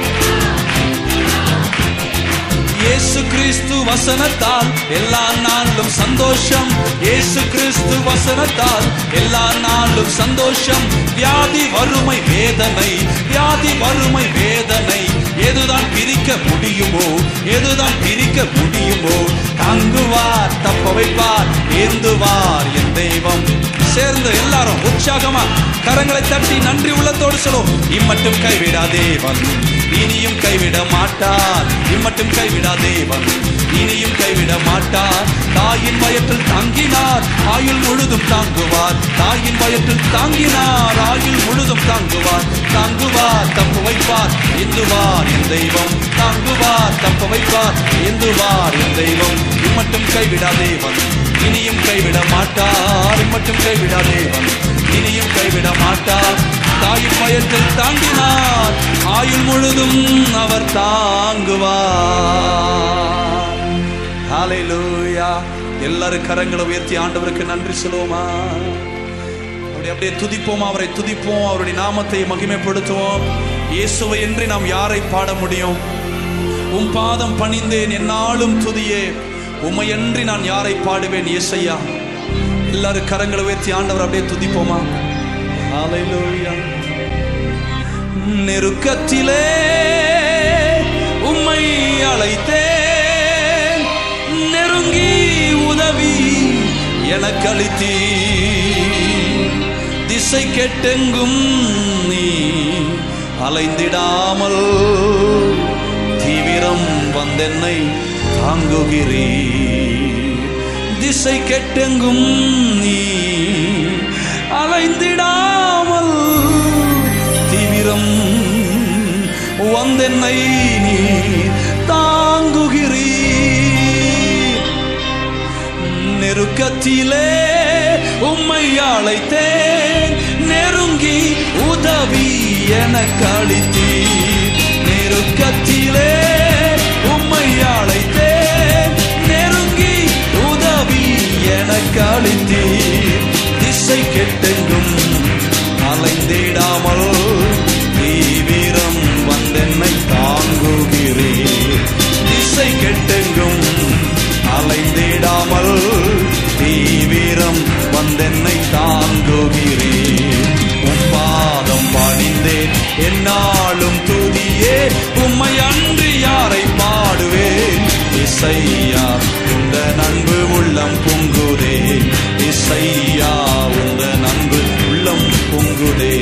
இயேசு கிறிஸ்து வசனத்தால் எல்லா நாளும் சந்தோஷம் இயேசு கிறிஸ்து வசனத்தால் எல்லா நாளும் சந்தோஷம் வியாதி வறுமை வேதனை வியாதி வறுமை வேதனை எதுதான் பிரிக்க முடியுமோ எதுதான் பிரிக்க முடியுமோ தாங்குவார் தப்ப வைப்பார் ஏந்துவார் என் தெய்வம் சேர்ந்து எல்லாரும் உற்சாகமா கரங்களை தட்டி நன்றி உள்ளத்தோடு சொல்லுவோம் இம்மட்டும் கைவிடா தேவன் இனியும் கைவிட மாட்டார் இம்மட்டும் கைவிடா தேவன் இனியும் கைவிட மாட்டார் தாயின் வயற்றில் தாங்கினார் ஆயுள் முழுதும் தாங்குவார் தாயின் வயற்றில் தாங்கினார் ஆயுள் முழுதும் தாங்குவார் தாங்குவார் தப்பு வைப்பார் எந்துவார் என் தெய்வம் தாங்குவார் தப்பு வைப்பார் எந்துவார் என் தெய்வம் இம்மட்டும் கைவிடா தேவன் இனியும் கைவிட மாட்டார் இம்மட்டும் கைவிடா தேவன் இனியும் கைவிட மாட்டார் தாயின் வயத்தில் தாங்கினார் ஆயுள் முழுதும் அவர் தாங்குவார் ஹalleluya எல்லாரும் கரங்களை உயர்த்தி ஆண்டவருக்கு நன்றி சொல்லுவோமா அப்படி அப்படியே துதிப்போம் அவரை துதிப்போம் அவருடைய நாமத்தை மகிமைப்படுத்துவோம் இயேசுவை என்று நாம் யாரை பாட முடியும் உம் பாதம் பணிந்தேன் என்னாலும் துதியே உமையன்றி நான் யாரை பாடுவேன் இயேசையா எல்லாரும் கரங்களை உயர்த்தி ஆண்டவர் அப்படியே துதிப்போமா ஹalleluya நெருக்கத்திலே உம்மை அழைத்தேன் நெருங்கி உதவி எனக்கு அளித்தீ திசை கெட்டெங்கும் நீ அலைந்திடாமல் தீவிரம் வந்தென்னை தாங்குகிறீ திசை கெட்டெங்கும் நீ அலைந்திடாமல் தீவிரம் வந்தென்னை நீ தாங்குகிறீ நெருக்கத்திலே உம்மை அழைத்தேன் நெருங்கி உதவி எனக்கு அளித்தீர் நெருக்கத்திலே உம்மை அழைத்தேன் நெருங்கி உதவி எனக்கு அளித்தீர் திசை கெட்டெங்கும் அலைந்திடாமல் தீவிரம் வந்தென்னை தாங்குகிறீர் திசை கெட்டெங்கும் அலைந்திடாமல் தீவிரம் வந்தென்னை தாங்குகிறீர் உம் பாதம் பணிந்தேன் என்னாலும் துதியே உம்மை அன்றி யாரை பாடுவேன் இசையா இந்த நண்பு உள்ளம் பொங்குதே இசையா உந்த நண்பு உள்ளம் பொங்குதே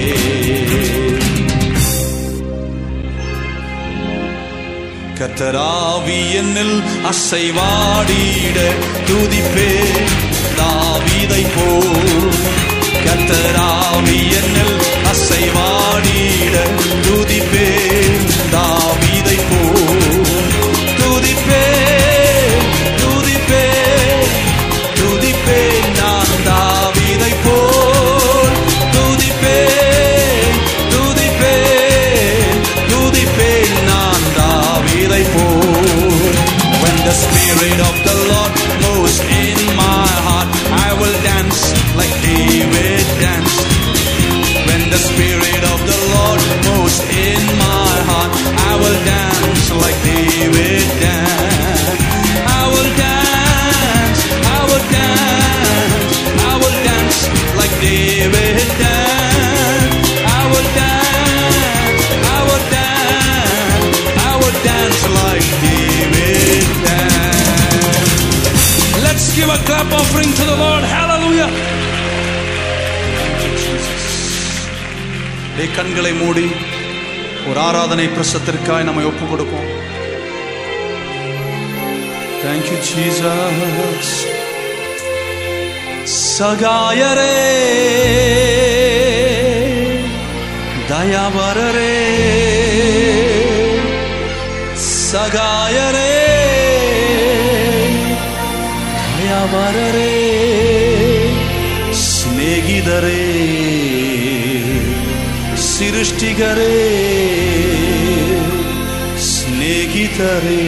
கத்தராவி என்னில் அசைவாடிட துதிப்பே தாவீதை போல் கத்தராவி என்னில் அசைவாடிட துதிப்பே தாவீதை போல் துதிப்பே துதிப்பே துதிப்பே நான் தாவீதை போல் துதிப்பே துதிப்பே துதிப்பே நான் தாவீதை போல் When the spirit of the Lord moves in my heart most in my heart. I will dance like David danced. I will dance, I will dance, I will dance like David danced. I will dance, I will dance, I will dance like David danced. Let's give a clap offering to the Lord. Hallelujah. டேய், கண்களை மூடி ஒரு ஆராதனை பிரசத்திற்காய் நம்மை ஒப்பு கொடுப்போம் தேங்க்யூ ஜீசஸ் சகாயரே தயாவரரே சகாயரே தயாவரரே ಸ್ನೇಹಿತರೇ ಸೃಷ್ಟಿಗರೇ ಸ್ನೇಹಿತರೇ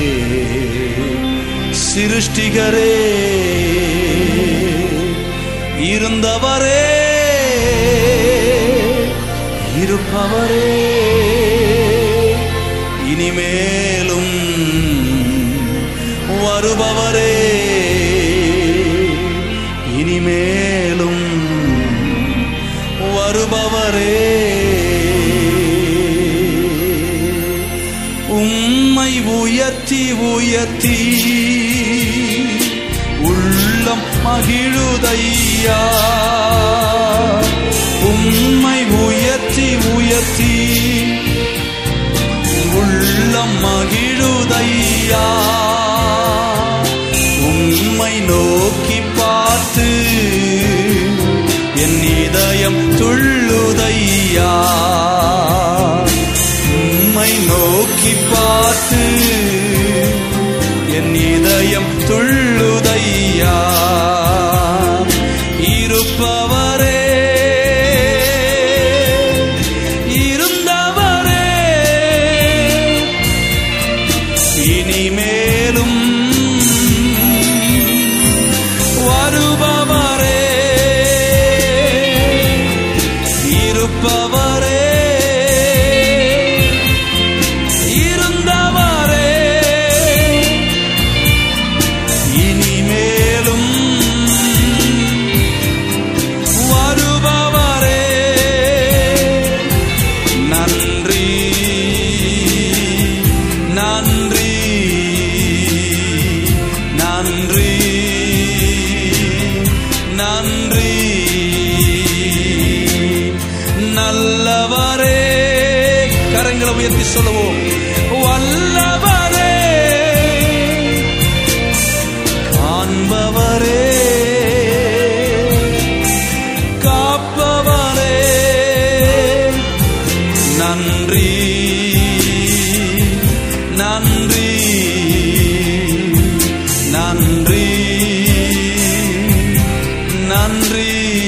சிருஷ்டிகரே இருந்தவரே இருப்பவரே இனிமேலும் வருபவரே இனிமேலும் வருபவரே உம்மை உயர்த்தி உயர்த்தி உள்ளம் மகிழுதையா உம்மை உயர்த்தி உயர்த்தி உள்ளம் மகிழுதையா உம்மை நோக்கி பார்த்து என் இதயம் துள்ளுதையா உம்மை நோக்கி பார்த்து என் இதயம் துள்ளுதையா இருப்பவரே இருந்தவரே இனிமேலும் வருபவரே இருப்பவரே இருந்தவரே இனிமேலும் வருபவரே நன்றி நன்றி நன்றி நன்றி நல்லவரே கரங்களை உயர்த்தி சொல்லுவோம் வல்லவரே காண்பவரே காப்பவரே நன்றி நன்றி நன்றி நன்றி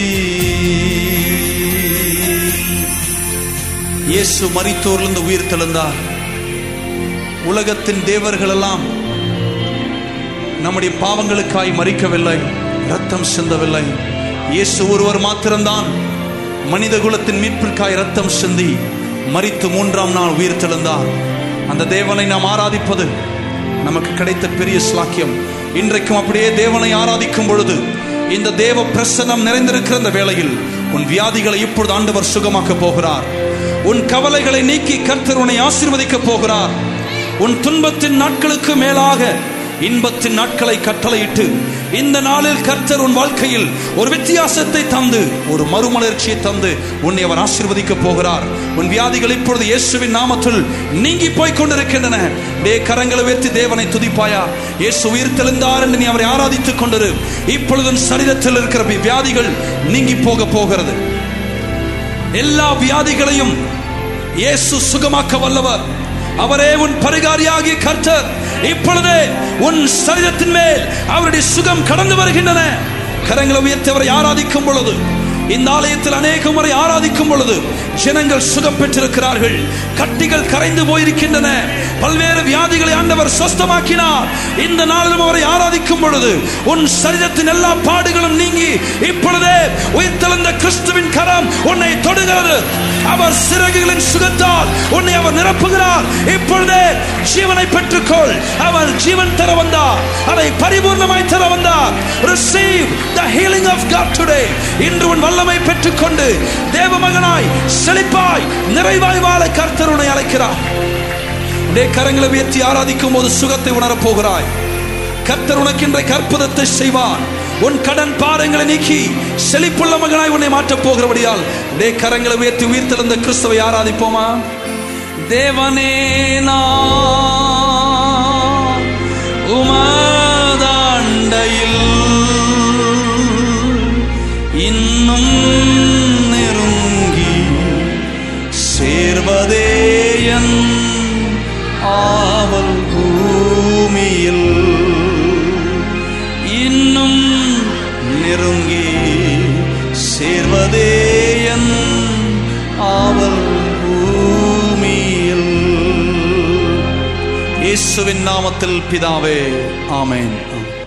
இயேசு மரித்தோர்லிருந்து உயிர் தெழுந்தார் உலகத்தின் தேவர்கள் எல்லாம் நம்முடைய பாவங்களுக்காய் மறிக்கவில்லை ரத்தம் சிந்தவில்லை இயேசு ஒருவர் மாத்திரம்தான் மனித குலத்தின் மீட்பிற்காய் ரத்தம் சிந்தி மரித்து மூன்றாம் நாள் உயிர் தெழுந்தார் அந்த தேவனை நாம் ஆராதிப்பது நமக்கு கிடைத்த பெரிய ஸ்லாக்கியம் இன்றைக்கும் அப்படியே தேவனை ஆராதிக்கும் பொழுது இந்த தேவ பிரசனம் நிறைந்திருக்கிற இந்த வேளையில் உன் வியாதிகளை இப்பொழுது ஆண்டவர் சுகமாக்க போகிறார் உன் கவலைகளை நீக்கி கர்த்தர் உன்னை ஆசீர்வதிக்க போகிறார் உன் துன்பத்தின் நாட்களுக்கு மேலாக இன்பத்தின் நாட்களை கட்டளையிட்டு இந்த நாளில் கர்த்தர் உன் வாழ்க்கையில் ஒரு வித்தியாசத்தை தந்து ஒரு மறுமலர்ச்சியை தந்து உன்னை அவர் ஆசீர்வதிக்க போகிறார் உன் வியாதிகள் இப்பொழுது இயேசுவின் நாமத்தில் நீங்கி போய் கொண்டிருக்கின்றன டே கரங்களை உயர்த்தி தேவனை துதிப்பாயா இயேசு உயிர் தெளிந்தார் என்று நீ அவரை ஆராதித்துக் கொண்டிரு இப்பொழுது உன் சரீரத்தில் இருக்கிற வியாதிகள் நீங்கி போக போகிறது எல்லா வியாதிகளையும் இயேசு சுகமாக்க வல்லவர் அவரே உன் பரிகாரியாகிய கர்த்தர் இப்பொழுதே உன் சரீரத்தின் மேல் அவருடைய சுகம் கடந்து வருகின்றன கரங்களை உயர்த்தி அவரை ஆராதிக்கும் பொழுது இந்த ஆலயத்தில் அநேக முறை ஆராதிக்கும் பொழுது ஜனங்கள் சுகம் பெற்றிருக்கிறார்கள் கட்டிகள் கரைந்து போயிருக்கின்றன பல்வேறு வியாதிகளை ஆண்டவர் சொஸ்தமாக்கினார் இந்த நாளிலும் அவரை ஆராதிக்கும் பொழுது உன் சரீரத்தின் எல்லா பாடுகளும் நீங்கி இப்பொழுதே உயிர்த்தெழுந்த கிறிஸ்துவின் கரம் உன்னை தொடுகிறது அவர் சிறகுகளின் சுகத்தால் உன்னை அவர் நிரப்புகிறார் இப்பொழுதே ஜீவனை பெற்றுக்கொள் அவர் ஜீவன் தர வந்தார் அதை பரிபூர்ணமாய் தர வந்தார் receive the healing of God today இன்று உன் வல்லமை பெற்றுக்கொண்டு தேவ மகனாய் செழிப்பாய் நிறைவாய் வாழ கர்த்தர் உன்னை அழைக்கிறார் உடைய கரங்களை உயர்த்தி ஆராதிக்கும் போது சுகத்தை உணரப் போகிறாய் கர்த்தர் உனக்கு இன்றைக்கு அற்புதத்தை செய்வார் உன் கடன் பாரங்களை நீக்கி செழிப்புள்ள மகனாய் உன்னை மாற்றப் போகிறபடியால் உடைய கரங்களை உயர்த்தி உயிர்த்தெழுந்த கிறிஸ்துவை ஆராதிப்போமா தேவனே நான் உமதாண்டையில் இன்னும் நெருங்கி சேர்வதே என் ஆவல் பூமியில் இன்னும் நெருங்கி சேர்வதே என் ஆவல் பூமியில் இயேசுவின் நாமத்தில் பிதாவே ஆமென் ஆமென்